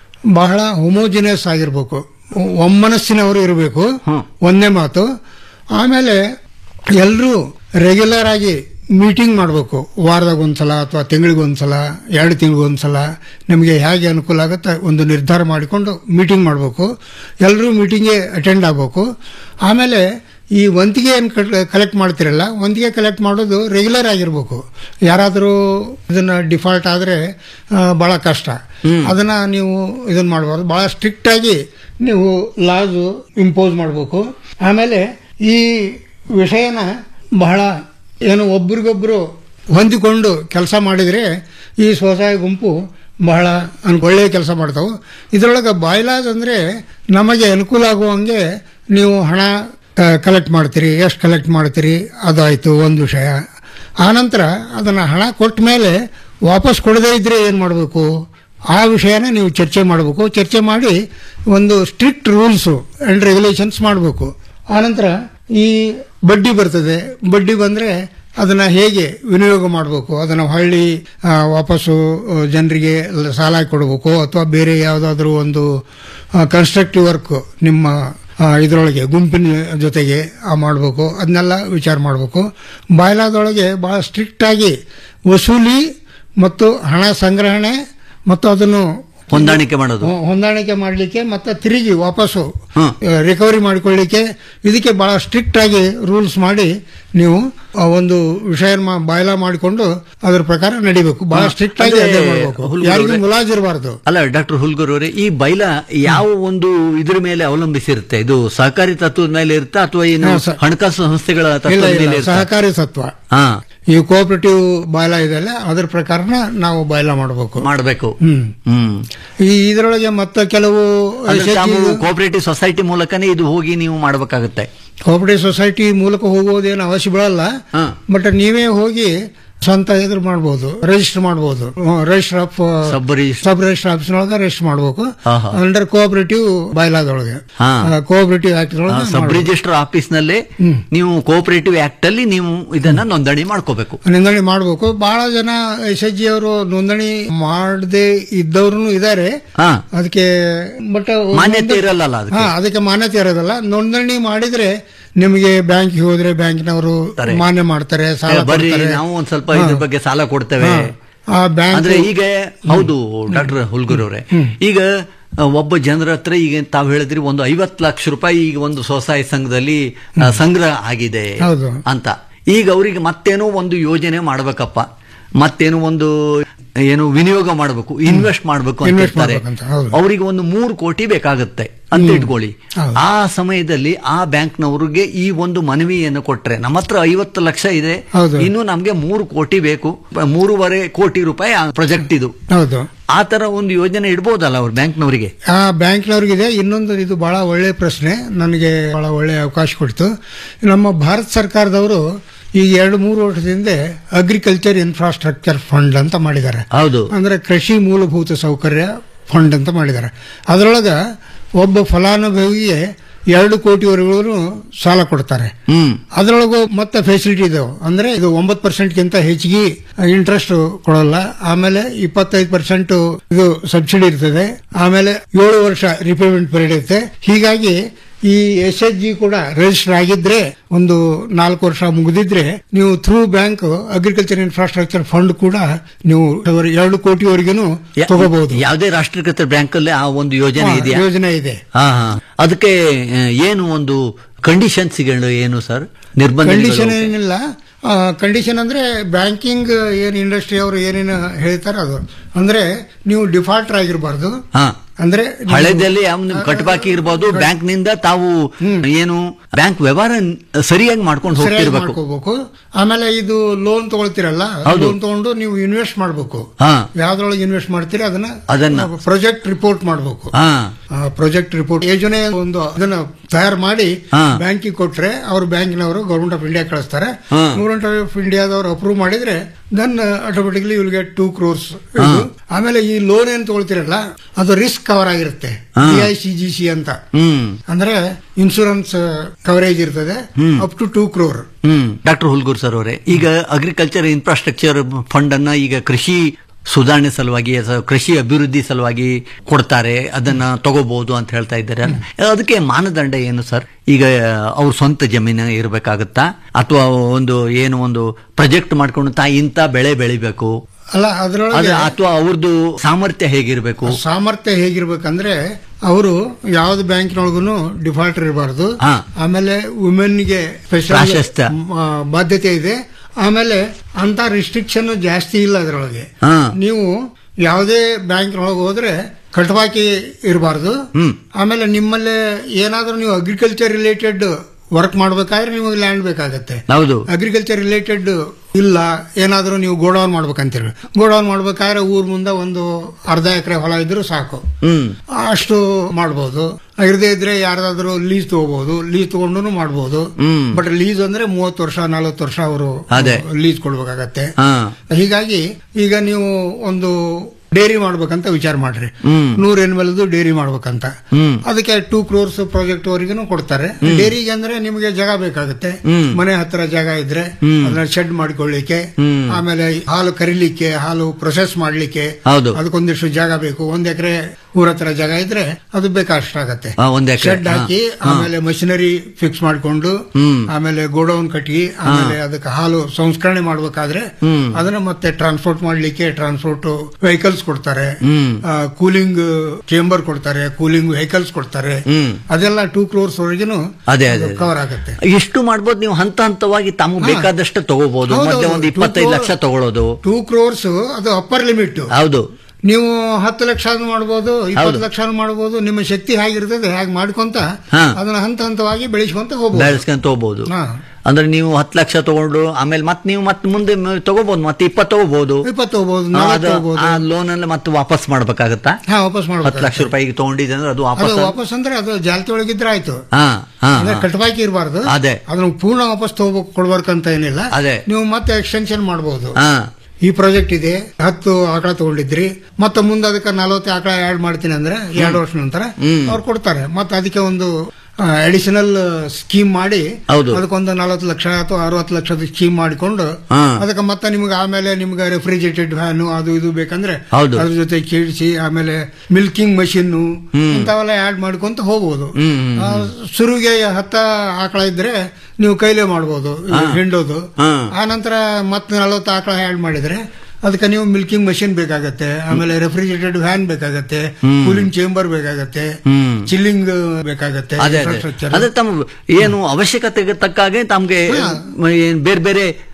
ಬಹಳ ಹೋಮೋಜಿನಿಯಸ್ ಆಗಿರ್ಬೇಕು ಒಮ್ಮನಸ್ಸಿನವರು ಇರಬೇಕು ಹ್ಮ್. ಒಂದೇ ಮಾತು ಆಮೇಲೆ ಎಲ್ಲರೂ ರೆಗ್ಯುಲರ್ ಆಗಿ ಮೀಟಿಂಗ್ ಮಾಡಬೇಕು ವಾರದಾಗ ಒಂದ್ಸಲ ಅಥವಾ ತಿಂಗಳಿಗೊಂದ್ಸಲ ಎರಡು ತಿಂಗಳಿಗೊಂದ್ಸಲ ನಮಗೆ ಹೇಗೆ ಅನುಕೂಲ ಆಗುತ್ತೆ ಒಂದು ನಿರ್ಧಾರ ಮಾಡಿಕೊಂಡು ಮೀಟಿಂಗ್ ಮಾಡಬೇಕು ಎಲ್ಲರೂ ಮೀಟಿಂಗ್ಗೆ ಅಟೆಂಡ್ ಆಗಬೇಕು ಆಮೇಲೆ ಈ ವಂತಿಗೆ ಏನು ಕಲೆಕ್ಟ್ ಮಾಡ್ತಿರಲ್ಲ ವಂತಿಗೆ ಕಲೆಕ್ಟ್ ಮಾಡೋದು ರೆಗ್ಯುಲರ್ ಆಗಿರ್ಬೇಕು ಯಾರಾದರೂ ಇದನ್ನ ಡಿಫಾಲ್ಟ್ ಆದರೆ ಬಹಳ ಕಷ್ಟ ಅದನ್ನ ನೀವು ಇದನ್ನ ಮಾಡಬಾರ್ದು ಬಹಳ ಸ್ಟ್ರಿಕ್ಟ್ ಆಗಿ ನೀವು ಲಾಸು ಇಂಪೋಸ್ ಮಾಡಬೇಕು ಆಮೇಲೆ ಈ ವಿಷಯನ ಬಹಳ ಏನು ಒಬ್ರಿಗೊಬ್ರು ಹೊಂದಿಕೊಂಡು ಕೆಲಸ ಮಾಡಿದರೆ ಈ ಸ್ವಸಹಾಯ ಗುಂಪು ಬಹಳ ಅನ್- ಒಳ್ಳೆಯ ಕೆಲಸ ಮಾಡ್ತಾವೆ ಇದರೊಳಗೆ ಬಾಯ್ಲಾಜ್ ಅಂದರೆ ನಮಗೆ ಅನುಕೂಲ ಆಗುವಂಗೆ ನೀವು ಹಣ ಕಲೆಕ್ಟ್ ಮಾಡ್ತೀರಿ ಎಷ್ಟು ಕಲೆಕ್ಟ್ ಮಾಡ್ತೀರಿ ಅದಾಯಿತು ಒಂದು ವಿಷಯ ಆನಂತರ ಅದನ್ನು ಹಣ ಕೊಟ್ಟ ಮೇಲೆ ವಾಪಸ್ ಕೊಡದೇ ಇದ್ರೆ ಏನು ಮಾಡಬೇಕು ಆ ವಿಷಯನ ನೀವು ಚರ್ಚೆ ಮಾಡಬೇಕು ಚರ್ಚೆ ಮಾಡಿ ಒಂದು ಸ್ಟ್ರಿಕ್ಟ್ ರೂಲ್ಸು ಆ್ಯಂಡ್ ರೆಗ್ಯುಲೇಷನ್ಸ್ ಮಾಡಬೇಕು ಆನಂತರ ಈ ಬಡ್ಡಿ ಬರ್ತದೆ ಬಡ್ಡಿ ಬಂದರೆ ಅದನ್ನು ಹೇಗೆ ವಿನಿಯೋಗ ಮಾಡಬೇಕು ಅದನ್ನು ಹೊಳ್ಳಿ ಆ, ವಾಪಸ್ಸು ಜನರಿಗೆ ಸಾಲ ಕೊಡಬೇಕು ಅಥವಾ ಬೇರೆ ಯಾವುದಾದ್ರೂ ಒಂದು ಕನ್ಸ್ಟ್ರಕ್ಟಿವ್ ವರ್ಕ್ ನಿಮ್ಮ ಇದರೊಳಗೆ ಗುಂಪಿನ ಜೊತೆಗೆ ಮಾಡಬೇಕು ಅದನ್ನೆಲ್ಲ ವಿಚಾರ ಮಾಡಬೇಕು ಬಾಯ್ಲಾದೊಳಗೆ ಭಾಳ ಸ್ಟ್ರಿಕ್ಟಾಗಿ ವಸೂಲಿ ಮತ್ತು ಹಣ ಸಂಗ್ರಹಣೆ ಮತ್ತು ಅದನ್ನು ಹೊಂದಾಣಿಕೆ ಮಾಡೋದು ಹೊ- ಹೊಂದಾಣಿಕೆ ಮಾಡಲಿಕ್ಕೆ ಮತ್ತೆ ತಿರುಗಿ ವಾಪಸ್ಸು ಹ್ಮ್. ರಿಕವರಿ ಮಾಡಿಕೊಳ್ಳಿಕ್ಕೆ ಇದಕ್ಕೆ ಬಹಳ ಸ್ಟ್ರಿಕ್ಟ್ ಆಗಿ ರೂಲ್ಸ್ ಮಾಡಿ ನೀವು ಆ ಒಂದು ವಿಷಯ ಬಾಯ್ಲಾ ಮಾಡಿಕೊಂಡು ಅದ್ರ ಪ್ರಕಾರ ನಡಿಬೇಕು ಬಹಳ ಸ್ಟ್ರಿಕ್ಟ್ ಆಗಿ ಅದೇ ಅದೇ ಮಾಡಬೇಕು ಹುಲ್ಗೂರು ಯಾರಿಗೂ ಅವ್ರೆ- ಮುಲಾಜಿರಬಾರ್ದು ಅಲ್ಲ ಡಾಕ್ಟರ್ ಹುಲ್ಗೂರ್ ಅವರೇ ಈ ಬೈಲ ಯಾವ ಒಂದು ಇದ್ರ ಮೇಲೆ ಅವಲಂಬಿಸಿರುತ್ತೆ ಇದು ಸಹಕಾರಿ ತತ್ವದ ಮೇಲೆ ಇರುತ್ತಾ ಅಥವಾ ಏನು ಹಾ, ಸ- ಹಣಕಾಸು ಸಂಸ್ಥೆಗಳ ಇಲ್ಲ ತತ್ವದ ಮೇಲೆ ಇಲ್ಲ ಇರುತ್ತಾ? ಸಹಕಾರಿ ತತ್ವ ಹಾ ಈ ಕೋಆಪರೇಟಿವ್ ಬಾಯ್ಲಾ ಇದೆಯಲ್ಲ ಅದ್ರ ಪ್ರಕಾರನ ನಾವು ಬಾಯ್ಲಾ ಮಾಡಬೇಕು ಮಾಡಬೇಕು ಹ್ಮ್ ಹ್ಮ್ ಈ ಇದರೊಳಗೆ ಮತ್ತೆ ಕೆಲವು ಅಂದ್ರೆ ತಾವು SHG ಕೋಆಪರೇಟಿವ್ ಸೊಸೈಟಿ ಮೂಲಕನೇ ಇದು ಹೋಗಿ ನೀವು ಮಾಡಬೇಕಾಗುತ್ತೆ ಕೋಆಪರೇಟಿವ್ ಸೊಸೈಟಿ ಮೂಲಕ ಹೋಗುವುದೇನು ಅವಶ್ಯ ಬೀಳಲ್ಲ ಹಾ. ಬಟ್ ನೀವೇ ಹೋಗಿ ಸ್ವಂತ ಇದ್ರ ಮಾಡ್ಬೋದು ರಿಜಿಸ್ಟರ್ ಮಾಡ್ಬೋದು register of sub register sub register ಆಫೀಸ್ನೊಳಗೆ ರಿಜಿಸ್ಟರ್ ಮಾಡ್ಬೇಕು ಹಾ, ಹಾ. ಅಂಡರ್ ಕೋಆಪರೇಟಿವ್ ಬಾಯ್ಲಾದೊಳಗೆ ಹಾ. Cooperative act sub register office ನಲ್ಲಿ ನೀವು ಕೋಆಪರೇಟಿವ್ ಆಕ್ಟ್ ಅಲ್ಲಿ ನೀವು ಇದನ್ನ ನೋಂದಣಿ ಮಾಡ್ಕೋಬೇಕು ನೋಂದಣಿ ಮಾಡಬೇಕು ಬಹಳ ಜನ ಎಸ್ ಎಚ್ ಜಿ ಅವರು ನೋಂದಣಿ ಮಾಡದೆ ಇದ್ದವ್ರು ಇದ್ದಾರೆ ಹಾ ಅದಕ್ಕೆ ಬಟ್ ಮಾನ್ಯತೆ ಇರಲ್ಲ ಅದಕ್ಕೆ ಹಾ ಅದಕ್ಕೆ ಮಾನ್ಯತೆ ಇರೋದಲ್ಲ ನೋಂದಣಿ ಮಾಡಿದ್ರೆ ನಿಮಗೆ ಬ್ಯಾಂಕ್ ಹೋದ್ರೆ ಬ್ಯಾಂಕ್ನವರು ತಾರೆ. ಮಾನ್ಯ ಮಾಡ್ತಾರೆ ಸಾಲ ಏ, ಬರ್ರಿ ಕೊಡ್ತಾರೆ. ನಾವು ಒಂದ್ ಸ್ವಲ್ಪ ಇದ್ರ ಬಗ್ಗೆ ಸಾಲ ಕೊಡ್ತೇವೆ ಹಾ. ಆ ಬ್ಯಾಂಕ್ ಅಂದ್ರೆ ಈಗ ಹೌದು ಡಾಕ್ಟರ್ ಹುಲ್ಗೂರ್ ಅವರೇ ಈಗ ಆ, ಒಬ್ಬ ಜನರ ಹತ್ರ ಈಗ ತಾವು ಹೇಳಿದ್ರಿ ಒಂದು ಐವತ್ತು ಲಕ್ಷ ರೂಪಾಯಿ ಈಗ ಒಂದು ಸ್ವಸಹಾಯ ಸಂಘದಲ್ಲಿ ಆ, ಸಂಗ್ರಹ ಆಗಿದೆ ಹೌದು. ಅಂತ ಈಗ ಅವರಿಗೆ ಮತ್ತೇನೋ ಒಂದು ಯೋಜನೆ ಮಾಡ್ಬೇಕಪ್ಪ ಮತ್ತೇನೋ ಒಂದು ಏನು ವಿನಿಯೋಗ ಮಾಡಬೇಕು ಇನ್ವೆಸ್ಟ್ ಮಾಡಬೇಕು ಅಂತ Invest ಇರ್ತಾರೆ ಮಾಡ್ಬೇಕಂತ, ಹೌದು. ಅವರಿಗೆ ಒಂದು ಮೂರು ಕೋಟಿ ಬೇಕಾಗುತ್ತೆ ಅಂತ ಇಟ್ಕೊಳ್ಳಿ ಹೌದು. ಆ ಸಮಯದಲ್ಲಿ ಆ ಬ್ಯಾಂಕ್ನವ್ರಿಗೆ ಈ ಒಂದು ಮನವಿಯನ್ನು ಕೊಟ್ರೆ ನಮ್ಮ ಹತ್ರ ಐವತ್ತು ಲಕ್ಷ ಇದೆ ಹೌದು. ಇನ್ನು ನಮ್ಗೆ ಮೂರು ಕೋಟಿ ಬೇಕು ಮೂರುವರೆ ಕೋಟಿ ರೂಪಾಯಿ ಪ್ರಾಜೆಕ್ಟ್ ಇದು ಹೌದು ಆ ತರ ಒಂದು ಯೋಜನೆ ಇಡ್ಬೋದಲ್ಲ ಅವ್ರ ಬ್ಯಾಂಕ್ನವರಿಗೆ ಆ ಬ್ಯಾಂಕ್ನವ್ರಿಗಿದೆ ಇನ್ನೊಂದು ಇದು ಬಹಳ ಒಳ್ಳೆಯ ಪ್ರಶ್ನೆ ನನಗೆ ಬಹಳ ಒಳ್ಳೆಯ ಅವಕಾಶ ಕೊಡ್ತು ನಮ್ಮ ಭಾರತ ಸರ್ಕಾರದವರು ಈಗ ಎರಡು ಮೂರು ವರ್ಷದಿಂದ ಅಗ್ರಿಕಲ್ಚರ್ ಇನ್ಫ್ರಾಸ್ಟ್ರಕ್ಚರ್ ಫಂಡ್ ಅಂತ ಮಾಡಿದ್ದಾರೆ ಹೌದು ಅಂದ್ರೆ ಕೃಷಿ ಮೂಲಭೂತ ಸೌಕರ್ಯ ಫಂಡ್ ಅಂತ ಮಾಡಿದ್ದಾರೆ ಅದರೊಳಗ ಒಬ್ಬ ಫಲಾನುಭವಿಗೆ ಎರಡು ಕೋಟಿವರೆಗೂ ಸಾಲ ಕೊಡ್ತಾರೆ ಹ್ಮ್ ಅದರೊಳಗೂ ಮತ್ತೆ ಫೆಸಿಲಿಟಿ ಇದಾವೆ ಅಂದ್ರೆ ಇದು ಒಂಬತ್ತು ಪರ್ಸೆಂಟ್ಗಿಂತ ಹೆಚ್ಚಿಗೆ ಇಂಟ್ರೆಸ್ಟ್ ಕೊಡಲ್ಲ ಆಮೇಲೆ ಇಪ್ಪತ್ತೈದು ಪರ್ಸೆಂಟ್ ಇದು ಸಬ್ಸಿಡಿ ಇರ್ತದೆ ಆಮೇಲೆ ಏಳು ವರ್ಷ ರಿಪೇಮೆಂಟ್ ಪೀರಿಯಡ್ ಇರುತ್ತೆ ಹೀಗಾಗಿ ಈ ಎಸ್ ಎಚ್ ಜಿ ಕೂಡ ರಿಜಿಸ್ಟರ್ ಆಗಿದ್ರೆ ಒಂದು ನಾಲ್ಕು ವರ್ಷ ಮುಗಿದಿದ್ರೆ ನೀವು through bank agriculture infrastructure fund ಕೂಡ ನೀವು ಎರಡು ಕೋಟಿವರೆಗೂ ಯಾ- ತಗೋಬಹುದು ಯಾವುದೇ ರಾಷ್ಟ್ರೀಕೃತ ಬ್ಯಾಂಕ್ ಅಲ್ಲಿ ಆ ಒಂದು ಯೋಜನೆ ಇದೆಯಾ ಯೋಜನೆ ಇದೆ ಹಾ ಹಾ ಅದಕ್ಕೆ ಆ, ಏನು ಒಂದು ಕಂಡೀಷನ್ಸ್ಗಳು ಏನು ಸರ್ ನಿರ್ಬಂಧ ಕಂಡೀಷನ್ ಏನಿಲ್ಲ ಕಂಡೀಷನ್ ಅಂದ್ರೆ ಬ್ಯಾಂಕಿಂಗ್ ಏನ್ ಇಂಡಸ್ಟ್ರಿ ಅವರು ಏನೇನು ಹೇಳ್ತಾರೆ ಅದು ಅಂದ್ರೆ ನೀವು ಡಿಫಾಲ್ಟರ್ ಆಗಿರಬಾರ್ದು ಹಾ ಅಂದ್ರೆ ನೀವು- ಹಳೆದಲ್ಲಿ ಯಾವ ನಿಮ್ ಕಟ್ಬಾಕಿ ಇರ್ಬೋದು ಬ್ಯಾಂಕ್ ನಿಂದ ತಾವು ಏನು ಬ್ಯಾಂಕ್ ವ್ಯವಹಾರ ಸರಿಯಾಗಿ ಮಾಡ್ಕೊಂಡು ಸರಿಯಾಗಿ ಹೋಗ್ತಿರ್ಬೇಕು ಮಾಡ್ಕೋಬೇಕು ಆಮೇಲೆ ಇದು ಲೋನ್ ತಗೊಳ್ತಿರಲ್ಲ ಹೌದು. ಲೋನ್ ತಗೊಂಡು ನೀವು ಇನ್ವೆಸ್ಟ್ ಮಾಡಬೇಕು ಹಾ ಯಾವ್ದ್ರೊಳಗೆ ಇನ್ವೆಸ್ಟ್ ಮಾಡ್ತೀರಿ ಅದನ್ನ ಅದನ್ನ- ಪ್ರಾಜೆಕ್ಟ್ ರಿಪೋರ್ಟ್ ಮಾಡಬೇಕು ಹಾ ಪ್ರಾಜೆಕ್ಟ್ ರಿಪೋರ್ಟ್ ಯೋಜನೆ ಒಂದು ಅದನ್ನ ತಯಾರು ಮಾಡಿ ಹಾ. ಬ್ಯಾಂಕಿಗೆ ಕೊಟ್ರೆ ಅವ್ರು ಬ್ಯಾಂಕಿನವರು ಗೌರ್ಮೆಂಟ್ ಆಫ್ ಇಂಡಿಯಾ ಕಳಿಸ್ತಾರೆ ಹಾ. ಗೌರ್ಮೆಂಟ್ ಆಫ್ ಇಂಡಿಯಾದವರು ಅಪ್ರೂವ್ ಮಾಡಿದ್ರೆ then automatically will get two crores ಆಮೇಲೆ ಈ ಲೋನ್ ಏನ್ ತಗೊಳ್ತಿರಲ್ಲ ಅದು ರಿಸ್ಕ್ ಕವರ್ ಆಗಿರುತ್ತೆ ಹಾ. D I C G C ಅಂತ ಹ್ಮ್ ಅಂದ್ರೆ ಇನ್ಶೂರೆನ್ಸ್ ಕವರೇಜ್ ಇರ್ತದೆ ಅಪ್ ಟು ಟೂ ಕ್ರೋರ್ ಹ್ಮ್ ಡಾಕ್ಟರ್ ಹುಲ್ಗೂರ್ ಸರ್ ಅವರೇ ಈಗ ಅಗ್ರಿಕಲ್ಚರ್ ಇನ್ಫ್ರಾಸ್ಟ್ರಕ್ಚರ್ ಫಂಡ್ ಅನ್ನ ಈಗ ಕೃಷಿ ಸುಧಾರಣೆ ಸಲುವಾಗಿ ಅಥವಾ ಕೃಷಿ ಅಭಿವೃದ್ಧಿ ಸಲುವಾಗಿ ಕೊಡ್ತಾರೆ ಅದನ್ನ ತಗೋಬಹುದು ಅಂತ ಹೇಳ್ತಾ ಇದ್ದಾರೆ ಅದಕ್ಕೆ ಮಾನದಂಡ ಏನು ಸರ್ ಈಗ ಅವ್ರ ಸ್ವಂತ ಜಮೀನು ಇರಬೇಕಾಗತ್ತಾ ಅಥವಾ ಒಂದು ಏನು ಒಂದು ಪ್ರಾಜೆಕ್ಟ್ ಮಾಡ್ಕೊಂಡು ತಾ ಇಂಥ ಬೆಳೆ ಬೆಳಿಬೇಕು ಅಲ್ಲ ಅದ ಅದರೊಳಗೆ ಅಥವಾ ಅವ್ರದ್ದು ಸಾಮರ್ಥ್ಯ ಹೇಗಿರ್ಬೇಕು ಸಾಮರ್ಥ್ಯ ಹೇಗಿರ್ಬೇಕಂದ್ರೆ ಅವರು ಯಾವ್ದು ಬ್ಯಾಂಕಿನೊಳಗೂ ಡಿಫಾಲ್ಟರ್ ಇರಬಾರ್ದು ಹಾ. ಆಮೇಲೆ ವುಮೆನ್ಗೆ ಸ್ಪೆಷಲ್ ಪ್ರಾಶಸ್ತ್ಯ. ಬಾಧ್ಯತೆ ಇದೆ ಆಮೇಲೆ ಅಂತ ರಿಸ್ಟ್ರಿಕ್ಷನ್ ಜಾಸ್ತಿ ಇಲ್ಲ ಅದರೊಳಗೆ ಹಾ. ನೀವು ಯಾವುದೇ ಬ್ಯಾಂಕಿನೊಳಗೆ ಹೋದ್ರೆ ಕಟ್ಬಾಕಿ ಇರಬಾರ್ದು ಹ್ಮ್. ಆಮೇಲೆ ನಿಮ್ಮಲ್ಲಿ ಏನಾದ್ರೂ ನೀವು ಅಗ್ರಿಕಲ್ಚರ್ ರಿಲೇಟೆಡ್ ವರ್ಕ್ ಮಾಡ್ಬೇಕಾದ್ರೆ ನಿಮಗೆ ಲ್ಯಾಂಡ್ ಬೇಕಾಗತ್ತೆ ಹೌದು ಅಗ್ರಿಕಲ್ಚರ್ ರಿಲೇಟೆಡ್ ಇಲ್ಲ ಏನಾದರೂ ನೀವು ಗೋಡೌನ್ ಮಾಡ್ಬೇಕಂತೀರಿ ಗೋಡೌನ್ ಮಾಡ್ಬೇಕಾದ್ರೆ ಊರ್ ಮುಂದೆ ಒಂದು ಅರ್ಧ ಎಕರೆ ಹೊಲ ಇದ್ರೂ ಸಾಕು ಹ್ಮ್ ಅಷ್ಟು ಮಾಡ್ಬೋದು ಇರದೇ ಇದ್ರೆ ಯಾರ್ದಾದ್ರೂ ಲೀಸ್ ತಗೋಬಹುದು ಲೀಸ್ ತಗೊಂಡು ಮಾಡ್ಬೋದು ಹ್ಮ್. ಬಟ್ ಲೀಸ್ ಅಂದ್ರೆ ಮೂವತ್ತು ವರ್ಷ ನಲವತ್ತು ವರ್ಷ ಅವರು ಅದೇ. ಲೀಸ್ ಕೊಡ್ಬೇಕಾಗತ್ತೆ ಹಾ ಹೀಗಾಗಿ ಈಗ ನೀವು ಒಂದು ಡೇರಿ ಮಾಡ್ಬೇಕಂತ ವಿಚಾರ ಮಾಡ್ರಿ ಹ್ಮ್. ನೂರ್ ಎನ್ಮೆಲ್ದು ಡೇರಿ ಮಾಡ್ಬೇಕಂತ ಹ್ಮ್. ಅದಕ್ಕೆ ಟೂ ಕ್ರೋರ್ಸ್ ಪ್ರಾಜೆಕ್ಟ್ ವರೆಗೂ ಕೊಡ್ತಾರೆ ಡೇರಿಗೆ ಅಂದ್ರೆ ನಿಮಗೆ ಜಾಗ ಬೇಕಾಗುತ್ತೆ ಹ್ಮ್. ಮನೆ ಹತ್ರ ಜಾಗ ಇದ್ರೆ ಹ್ಮ್. ಅದನ್ನ ಶೆಡ್ ಮಾಡ್ಕೊಳ್ಳಿಕ್ಕೆ ಹ್ಮ್. ಆಮೇಲೆ ಹಾಲು ಕರಿಲಿಕ್ಕೆ ಹಾಲು ಪ್ರೊಸೆಸ್ ಮಾಡ್ಲಿಕ್ಕೆ ಹೌದು. ಅದಕ್ಕೊಂದಿಷ್ಟು ಜಾಗ ಬೇಕು ಒಂದ್ ಎಕರೆ ಊರ ಹತ್ರ ಜಾಗ ಇದ್ರೆ ಅದು ಬೇಕಾಷ್ಟಾಗತ್ತೆ ಆ, ಒಂದ್ ಎಕ್ರೆ. ಶೆಡ್ ಹಾಕಿ ಹಾ. ಆಮೇಲೆ ಮಷಿನರಿ ಫಿಕ್ಸ್ ಮಾಡ್ಕೊಂಡು ಹ್ಮ್. ಆಮೇಲೆ ಗೋಡೌನ್ ಕಟ್ಟಿ ಆಮೇಲೆ ಅದಕ್ಕೆ ಹಾಲು ಸಂಸ್ಕರಣೆ ಮಾಡ್ಬೇಕಾದ್ರೆ ಹ್ಮ್. ಅದನ್ನ ಮತ್ತೆ ಟ್ರಾನ್ಸ್ಪೋರ್ಟ್ ಮಾಡ್ಲಿಕ್ಕೆ ಟ್ರಾನ್ಸ್ಪೋರ್ಟ್ ವೆಹಿಕಲ್ಸ್ ಕೊಡ್ತಾರೆ ಹ್ಮ್. ಕೂಲಿಂಗ್ ಚೇಂಬರ್ ಕೊಡ್ತಾರೆ ಕೂಲಿಂಗ್ ವೆಹಿಕಲ್ಸ್ ಕೊಡ್ತಾರೆ ಹ್ಮ್. ಅದೆಲ್ಲ ಟೂ ಕ್ರೋರ್ಸ್ ವರೆಗೂ ಅದೇ ಅದೇ ಕವರ್ ಆಗುತ್ತೆ ಎಷ್ಟು ಮಾಡ್ಬೋದು ನೀವು ಹಂತ ಹಂತವಾಗಿ ತಮಗೆ ಬೇಕಾದಷ್ಟು ತಗೋಬಹುದು ಹೌದು, ಮಧ್ಯೆ ಹೌದು. ಒಂದು ಇಪ್ಪತ್ತೈದು ಟೂ ಲಕ್ಷ ತಗೊಳ್ಳೋದು ಟೂ ಕ್ರೋರ್ಸ್ ಅದು ಅಪ್ಪರ್ ಲಿಮಿಟ್ ಹೌದು ನೀವು ಹತ್ತು ಲಕ್ಷ ಮಾಡ್ಬೋದು ಇಪ್ಪತ್ತು ಹೌದು. ಲಕ್ಷ ಮಾಡ್ಬೋದು ನಿಮ್ಮ ಶಕ್ತಿ ಹೇಗಿರ್ತದೆ ಹೇಗೆ ಮಾಡ್ಕೊಂತ ಹಾ. ಅದನ್ನ ಹಂತ ಹಂತವಾಗಿ ಬೆಳೆಸ್ಕೊಂತ ಹೋಗ್ಬೋದು ಬೆಳೆಸ್ಕೊಂತ ಹೋಗ್ಬೋದು ಹಾ. ಅಂದ್ರೆ ನೀವು ಹತ್ತು ಲಕ್ಷ ತಗೊಂಡು ಆಮೇಲೆ ಮತ್ತೆ ನೀವು ಮತ್ತೆ ಮುಂದೆ ಮ- ತಗೋಬಹುದು ಮತ್ತೆ ಇಪ್ಪತ್ತು ತಗೋಬಹುದು ಇಪ್ಪತ್ತು ಹೋಗ್ಬೋದು ಆ, ನಲವತ್ತು ಅದು ಹೋಗ್ಬೋದು ಆ ಲೋನ್ ಅಲ್ಲಿ ಮತ್ತೆ ವಾಪಸ್ ಮಾಡ್ಬೇಕಾಗತ್ತಾ ಹಾ ವಾಪಸ್ ಹತ್ತು ಮಾಡ್ಬೇಕು ಲಕ್ಷ ರೂಪಾಯಿಗೆ ತಗೊಂಡಿದೆ ಅಂದ್ರೆ ಅದು ಅದು ವಾಪಸ್ ವಾಪಸ್ ಅಂದ್ರೆ ಅದು ಜಾಲತಿ ಒಳಗಿದ್ರೆ ಆಯ್ತು ಹಾ ಹಾ ಅಂದ್ರೆ ಹಾ. ಕಟ್ಬಾಕಿ ಇರಬಾರ್ದು ಅದೇ. ಅದನ್ನ ಪೂರ್ಣ ವಾಪಸ್ ತಗೋಬೇಕು ಕೊಡ್ಬೇಕಂತ ಏನಿಲ್ಲ ಅದೇ. ನೀವು ಮತ್ತೆ ಎಕ್ಸ್ಟೆನ್ಷನ್ ಮಾಡಬಹುದು ಹಾ ಈ ಪ್ರಾಜೆಕ್ಟ್ ಇದೆ ಹತ್ತು ಆಕಳ ತಗೊಂಡಿದ್ರಿ ಮತ್ತೆ ಮುಂದೆ ಅದಕ್ಕೆ ನಲವತ್ತು ಆಕಳ ಆಡ್ ಮಾಡ್ತೀನಿ ಅಂದ್ರೆ ಎರಡು ವರ್ಷ ನಂತರ ಹ್ಮ್. ಅವ್ರು ಕೊಡ್ತಾರೆ ಮತ್ತೆ ಅದಕ್ಕೆ ಒಂದು ಅಡಿಷನಲ್ ಸ್ಕೀಮ್ ಮಾಡಿ ಹೌದು. ಅದಕ್ಕೊಂದು ನಲವತ್ತು ಲಕ್ಷ ಅಥವಾ ಅರವತ್ತು ಲಕ್ಷದ ಸ್ಕೀಮ್ ಮಾಡಿಕೊಂಡು ಹಾ. ಅದಕ್ಕೆ ಮತ್ತೆ ನಿಮ್ಗೆ ಆಮೇಲೆ ನಿಮ್ಗೆ ರೆಫ್ರಿಜರೇಟೆಡ್ ಫ್ಯಾನು ಅದು ಇದು ಬೇಕಂದ್ರೆ ಹೌದು. ಅದ್ರ ಜೊತೆ ಕೇಳಿಸಿ ಆಮೇಲೆ ಮಿಲ್ಕಿಂಗ್ ಮಷಿನ್ ಇಂಥವೆಲ್ಲ ಆಡ್ ಮಾಡ್ಕೊಂತ ಹೋಗ್ಬೋದು ಹ್ಮ್, ಹ್ಮ್, ಆ, ಶುರುವಿಗೆ ಹತ್ತ ಆಕಳ ಇದ್ರೆ ನೀವು ಕೈಲೇ ಮಾಡ್ಬೋದು ಹಿಂಡೋದು ಹಾ. ಆ ನಂತರ ಮತ್ತೆ ನಲವತ್ತು ಆಕಳ ಆಡ್ ಮಾಡಿದ್ರೆ ಅದಕ್ಕೆ ನೀವು ಮಿಲ್ಕಿಂಗ್ ಮಷಿನ್ ಬೇಕಾಗತ್ತೆ ಆಮೇಲೆ ರೆಫ್ರಿಜರೇಟೆಡ್ ಫ್ಯಾನ್ ಬೇಕಾಗತ್ತೆ ಕೂಲಿಂಗ್ ಚೇಂಬರ್ ಬೇಕಾಗತ್ತೆ ಹ್ಮ್. ಚಿಲ್ಲಿಂಗ್ ಬೇಕಾಗತ್ತೆ ಅದೇ ಅದೇ infrastructure. ಅದೇ ತಮ್ಮ ಏನು ಅವಶ್ಯಕತೆಗೆ ತಕ್ಕಾಗೆ ತಮ್ಗೆ ಏನ್ ಬೇರೆ ಬೇರೆ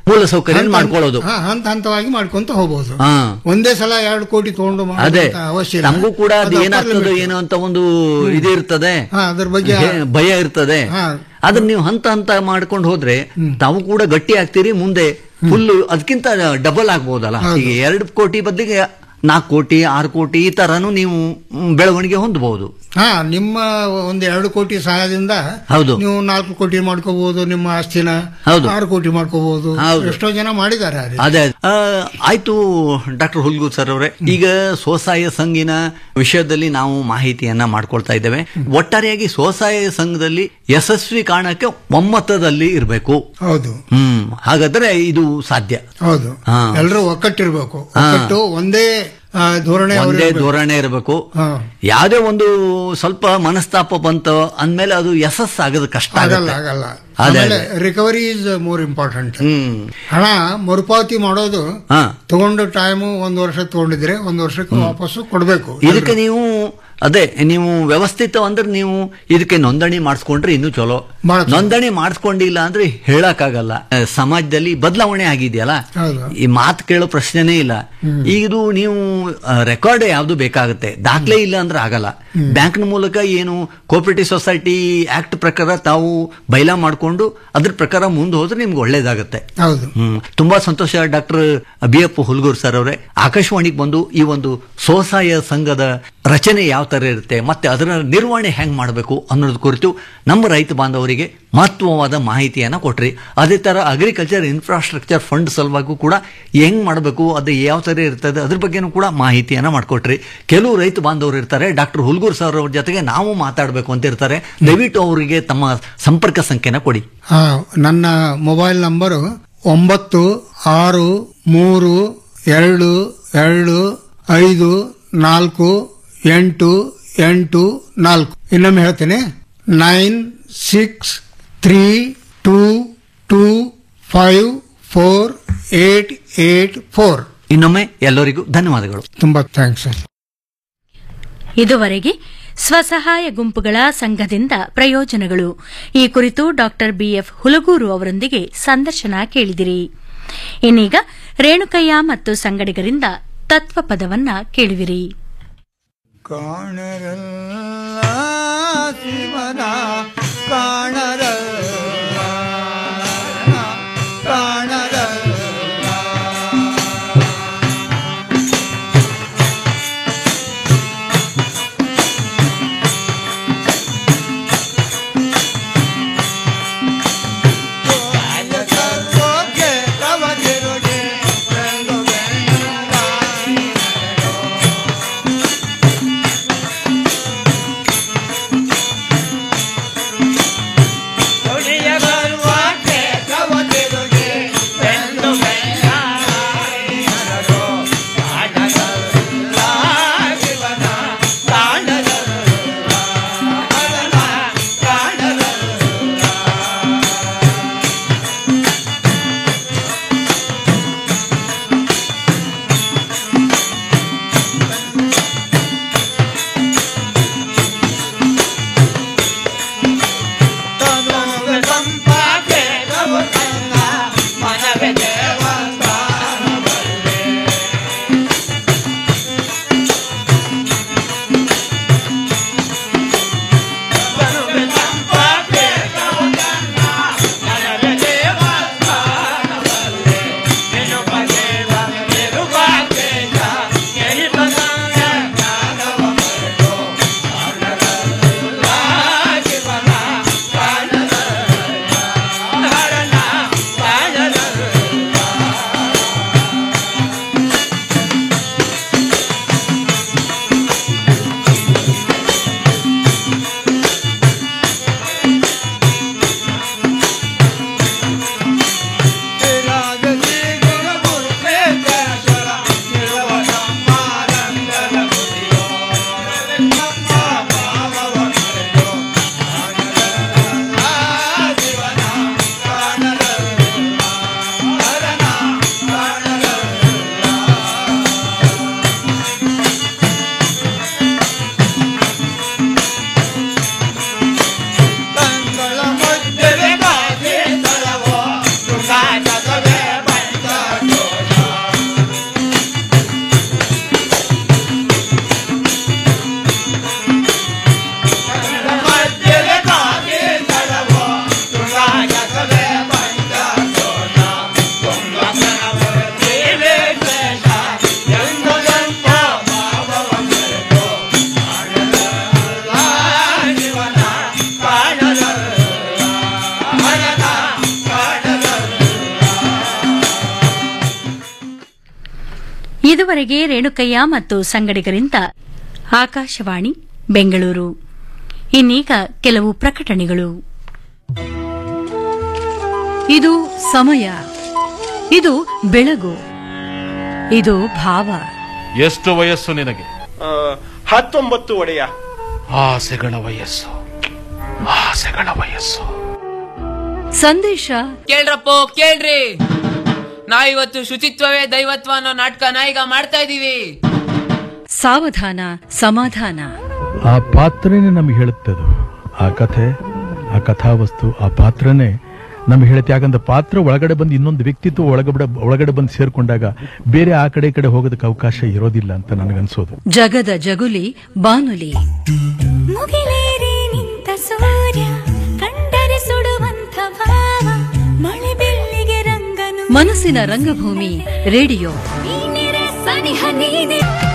ಮೂಲ ಸೌಕರ್ಯ ಮಾಡ್ಕೊಳ್ಳೋದು ಹಾ, ಹಂತ ಹಂತವಾಗಿ ಮಾಡ್ಕೊಂತ ಹೋಗ್ಬೋದು ಹಾ. ಒಂದೇ ಸಲ ಎರಡು ಕೋಟಿ ತಗೊಂಡು ಅದೇ ಮಾಡುವಂತ ಅವಶ್ಯ ಇಲ್ಲ. ನಮಗೂ ಕೂಡ ಅದು ಅದು upper ಏನಾಗ್ತದೋ limit. ಏನೋ ಅಂತ ಒಂದು ಇದು ಇರ್ತದೆ ಹಾ, ಅದ್ರ ಬಗ್ಗೆ ಹೇ- ಭಯ ಇರ್ತದೆ ಹಾ. ಅದನ್ನ ನೀವು ಹಂತ ಹಂತ ಮಾಡ್ಕೊಂಡು ಹೋದ್ರೆ ತಾವು ಕೂಡ ಗಟ್ಟಿ ಆಗ್ತೀರಿ ಮುಂದೆ ಫುಲ್ ಅದಕ್ಕಿಂತ ಡಬಲ್ ಆಗ್ಬೋದಲ್ಲ ಹೌದು. ಈಗ ಎರಡು ಕೋಟಿ ಬದಲಿಗೆ ನಾಲ್ಕು ಕೋಟಿ ಆರು ಕೋಟಿ ಈ ತರನು ನೀವು ಮ್, ಬೆಳವಣಿಗೆ ಹೊಂದಬಹುದು ಹಾ ನಿಮ್ಮ ಒಂದು ಎರಡು ಕೋಟಿ ಸಹಾಯದಿಂದ ಹೌದು. ನೀವು ನಾಲ್ಕು ಕೋಟಿ ಮಾಡ್ಕೋಬಹುದು ನಿಮ್ಮ ಆಸ್ತಿನ ಹೌದು. ಆರು ಕೋಟಿ ಮಾಡ್ಕೋಬಹುದು ಹೌದು. ಎಷ್ಟೋ ಜನ ಮಾಡಿದ್ದಾರೆ ಆ ರೀತಿ. ಅದೇ ಆ, ಆಯ್ತು ಡಾಕ್ಟರ್ ಹುಲ್ಗೂರ್ ಸರ್ ಅವರೇ ಈಗ ಸ್ವಸಹಾಯ ಸಂಘಿನ ವಿಷಯದಲ್ಲಿ ನಾವು ಮಾಹಿತಿಯನ್ನ ಮಾಡ್ಕೊಳ್ತಾ ಇದ್ದೇವೆ ಒಟ್ಟಾರೆಯಾಗಿ ಸ್ವಸಹಾಯ ಸಂಘದಲ್ಲಿ ಯಶಸ್ವಿ ಕಾರಣಕ್ಕೆ ಒಮ್ಮತದಲ್ಲಿ ಇರಬೇಕು ಹೌದು ಹ್ಮ್ ಹಾಗಾದ್ರೆ ಇದು ಸಾಧ್ಯ ಹೌದು ಹಾ. ಎಲ್ಲರೂ ಒಕ್ಕಟ್ಟಿರ್ಬೇಕು ಹಾ. ಒಕ್ಕಟ್ಟು ಒಂದೇ ಆ, ಧೋರಣೆ ಅವ್ರು ಒಂದೇ ಇರ್ಬೇಕು. ಧೋರಣೆ ಇರಬೇಕು ಹಾ. ಯಾವುದೇ ಒಂದು ಸ್ವಲ್ಪ ಮನಸ್ತಾಪ ಬಂತು ಅಂದ್ಮೇಲೆ ಅದು ಯಶಸ್ಸಾಗೋದು ಕಷ್ಟ ಆಗಲ್ಲ ಆಗುತ್ತೆ ಆಗಲ್ಲ ಅದೇ, ಆಮೇಲೆ ಅದೇ. Recovery is more important hmm ಹಣ ಮರುಪಾವತಿ ಮಾಡೋದು ಹಾ ತಗೊಂಡು ಟೈಮು ಒಂದು ವರ್ಷ ತಗೊಂಡಿದ್ರೆ ಒಂದು ವರ್ಷಕ್ಕೆ ವಾಪಸ್ಸು ಕೊಡಬೇಕು ಇದಕ್ಕೆ ನೀವು ಅದೇ ನೀವು ವ್ಯವಸ್ಥಿತ ಅಂದ್ರೆ ನೀವು ಇದಕ್ಕೆ ನೋಂದಣಿ ಮಾಡಿಸ್ಕೊಂಡ್ರೆ ಇನ್ನೂ ಚಲೋ ಬಹಳ ಚಲೋ. ನೋಂದಣಿ ಮಾಡಿಸ್ಕೊಂಡಿಲ್ಲ ಅಂದ್ರೆ ಹೇಳಕ್ಕಾಗಲ್ಲ ಆ, ಸಮಾಜದಲ್ಲಿ ಬದಲಾವಣೆ ಆಗಿದೆಯಲ್ಲ ಹೌದು. ಈ ಮಾತು ಕೇಳೋ ಪ್ರಶ್ನೆನೇ ಇಲ್ಲ ಈಗ ಇದು ನೀವು ರೆಕಾರ್ಡ್ ಯಾವ್ದು ಬೇಕಾಗುತ್ತೆ ದಾಖಲೆ ಇಲ್ಲ ಅಂದ್ರೆ ಆಗಲ್ಲ ಬ್ಯಾಂಕ್ನ ಮೂಲಕ ಏನು ಕೋಪರೇಟಿವ್ ಸೊಸೈಟಿ ಆಕ್ಟ್ ಪ್ರಕಾರ ತಾವು ಬೈಲಾ ಮಾಡಿಕೊಂಡು ಅದ್ರ ಪ್ರಕಾರ ಮುಂದೆ ಹೋದ್ರೆ ನಿಮ್ಗೆ ಒಳ್ಳೇದಾಗತ್ತೆ ಹೌದು ಹ್ಮ್ ತುಂಬಾ ಸಂತೋಷ doctor B F Hulgur sir ಅವರೇ ಆಕಾಶವಾಣಿಗೆ ಬಂದು ಈ ಒಂದು ಸ್ವಸಹಾಯ ಸಂಘದ ರಚನೆ ಯಾವ ತರ ಇರುತ್ತೆ ಮತ್ತೆ ಅದರ ನಿರ್ವಹಣೆ ಹೆಂಗ್ ಮಾಡಬೇಕು ಅನ್ನೋದ್ರ ಕುರಿತು ನಮ್ಮ ರೈತ ಬಾಂಧವರಿಗೆ ಮಹತ್ವವಾದ ಮಾಹಿತಿಯನ್ನ ಕೊಟ್ರಿ ಅದೇ ತರ ಅಗ್ರಿಕಲ್ಚರ್ ಇನ್ಫ್ರಾಸ್ಟ್ರಕ್ಚರ್ ಫಂಡ್ ಸಲುವಾಗೂ ಕೂಡ ಹೆಂಗ್ ಮಾಡಬೇಕು ಅದು ಯಾವ ತರ ಇರ್ತದೆ ಅದ್ರ ಬಗ್ಗೆನೂ ಕೂಡ ಮಾಹಿತಿಯನ್ನ ಮಾಡ್ಕೊಟ್ರಿ ಕೆಲವು ರೈತ ಬಾಂಧವರು ಇರ್ತಾರೆ ಡಾಕ್ಟರ್ ಹುಲ್ಗೂರ್ ಸರ್ ಅವ್ರ ಜೊತೆಗೆ ನಾವು ಮಾತಾಡಬೇಕು ಅಂತ ಇರ್ತಾರೆ ದಯವಿಟ್ಟು ಅವರಿಗೆ ತಮ್ಮ ಸಂಪರ್ಕ ಸಂಖ್ಯೆನ ಕೊಡಿ ಹಾ ನನ್ನ ಮೊಬೈಲ್ ನಂಬರು ಒಂಬತ್ತು ಆರು ಮೂರು ಎರಡು ಎರಡು ಐದು ನಾಲ್ಕು ಎಂಟು ಎಂಟು ನಾಲ್ಕು ಇನ್ನೊಮ್ಮೆ ಹೇಳ್ತೀನಿ nine six three two two five four eight eight four ಇನ್ನೊಮ್ಮೆ ಎಲ್ಲರಿಗೂ ಧನ್ಯವಾದಗಳು ತುಂಬ ಥ್ಯಾಂಕ್ಸ್ ಸರ್ ಇದುವರೆಗೆ ಸ್ವಸಹಾಯ ಗುಂಪುಗಳ ಸಂಘದಿಂದ ಪ್ರಯೋಜನಗಳು ಈ ಕುರಿತು ಡಾಕ್ಟರ್ ಬಿಎಫ್ ಹುಲಗೂರು ಅವರೊಂದಿಗೆ ಸಂದರ್ಶನ ಕೇಳಿದಿರಿ ಇನ್ನೀಗ ರೇಣುಕಯ್ಯ ಮತ್ತು ಸಂಗಡಿಗರಿಂದ ತತ್ವಪದವನ್ನ ಕೇಳುವಿರಿ ಕಾಣರಲ್ಲ ಶಿವನ ಕಾಣರಲ್ಲ ಕಾಣರಲ್ಲ ಸರ್ವೋಗೆ ತವದಿರುಗೆ ಬೆಂದು ಬೆಂಗಾಯಿ ಇದುವರೆಗೆ ರೇಣುಕಯ್ಯ ಮತ್ತು ಸಂಗಡಿಗರಿಂದ ಆಕಾಶವಾಣಿ ಬೆಂಗಳೂರು ಇನ್ನೀಗ ಕೆಲವು ಪ್ರಕಟಣೆಗಳು ಇದು ಸಮಯ ಇದು ಬೆಳಗು ಇದು ಭಾವ ಎಷ್ಟು ವಯಸ್ಸು ನಿನಗೆ ಹತ್ತೊಂಬತ್ತು ಒಡೆಯ ಆಸೆಗಳ ವಯಸ್ಸು ಆಸೆಗಳ ವಯಸ್ಸು ಸಂದೇಶ ಕೇಳ್ರಪ್ಪೋ ಕೇಳ್ರಿ ನಾವಿವತ್ತು ಶುಚಿತ್ವವೇ ದೈವತ್ವ ಅನ್ನೋ ನಾಟಕನ ಈಗ ಮಾಡ್ತಾ ಇದೀವಿ ಸಾವಧಾನ ಸಮಾಧಾನ ಆ ಪಾತ್ರನೇ ನಮಗೆ ಹೇಳುತ್ತದು ಆ ಕಥೆ ಆ ಕಥಾವಸ್ತು ಆ ಪಾತ್ರನೇ ನಮಗೆ ಹೇಳುತ್ತೆ ಯಾಕಂದ್ರೆ ಪಾತ್ರ ಒಳಗಡೆ ಬಂದು ಇನ್ನೊಂದು ವ್ಯಕ್ತಿತ್ವ ಒಳಗಡೆ ಒಳಗಡೆ ಬಂದು ಸೇರ್ಕೊಂಡಾಗ ಬೇರೆ ಆ ಕಡೆ ಈ ಕಡೆ ಹೋಗೋದಕ್ಕೆ ಅವಕಾಶ ಇರೋದಿಲ್ಲ ಅಂತ ನನಗನ್ಸೋದು ಜಗದ ಜಗುಲಿ ಬಾನುಲಿ ಮುಗಿಲೇರಿ ನಿಂತ ಸೂರ್ಯ ಕಂಡರೆ ಸುಡುವಂತ ಭಾವ ಮಳೆ ಬೆಳ್ಳಿಗೆ ರಂಗನು ಮನಸ್ಸಿನ ರಂಗಭೂಮಿ ರೇಡಿಯೋ ನೀನೆರೆ ಸನಿಹ ನೀನೆ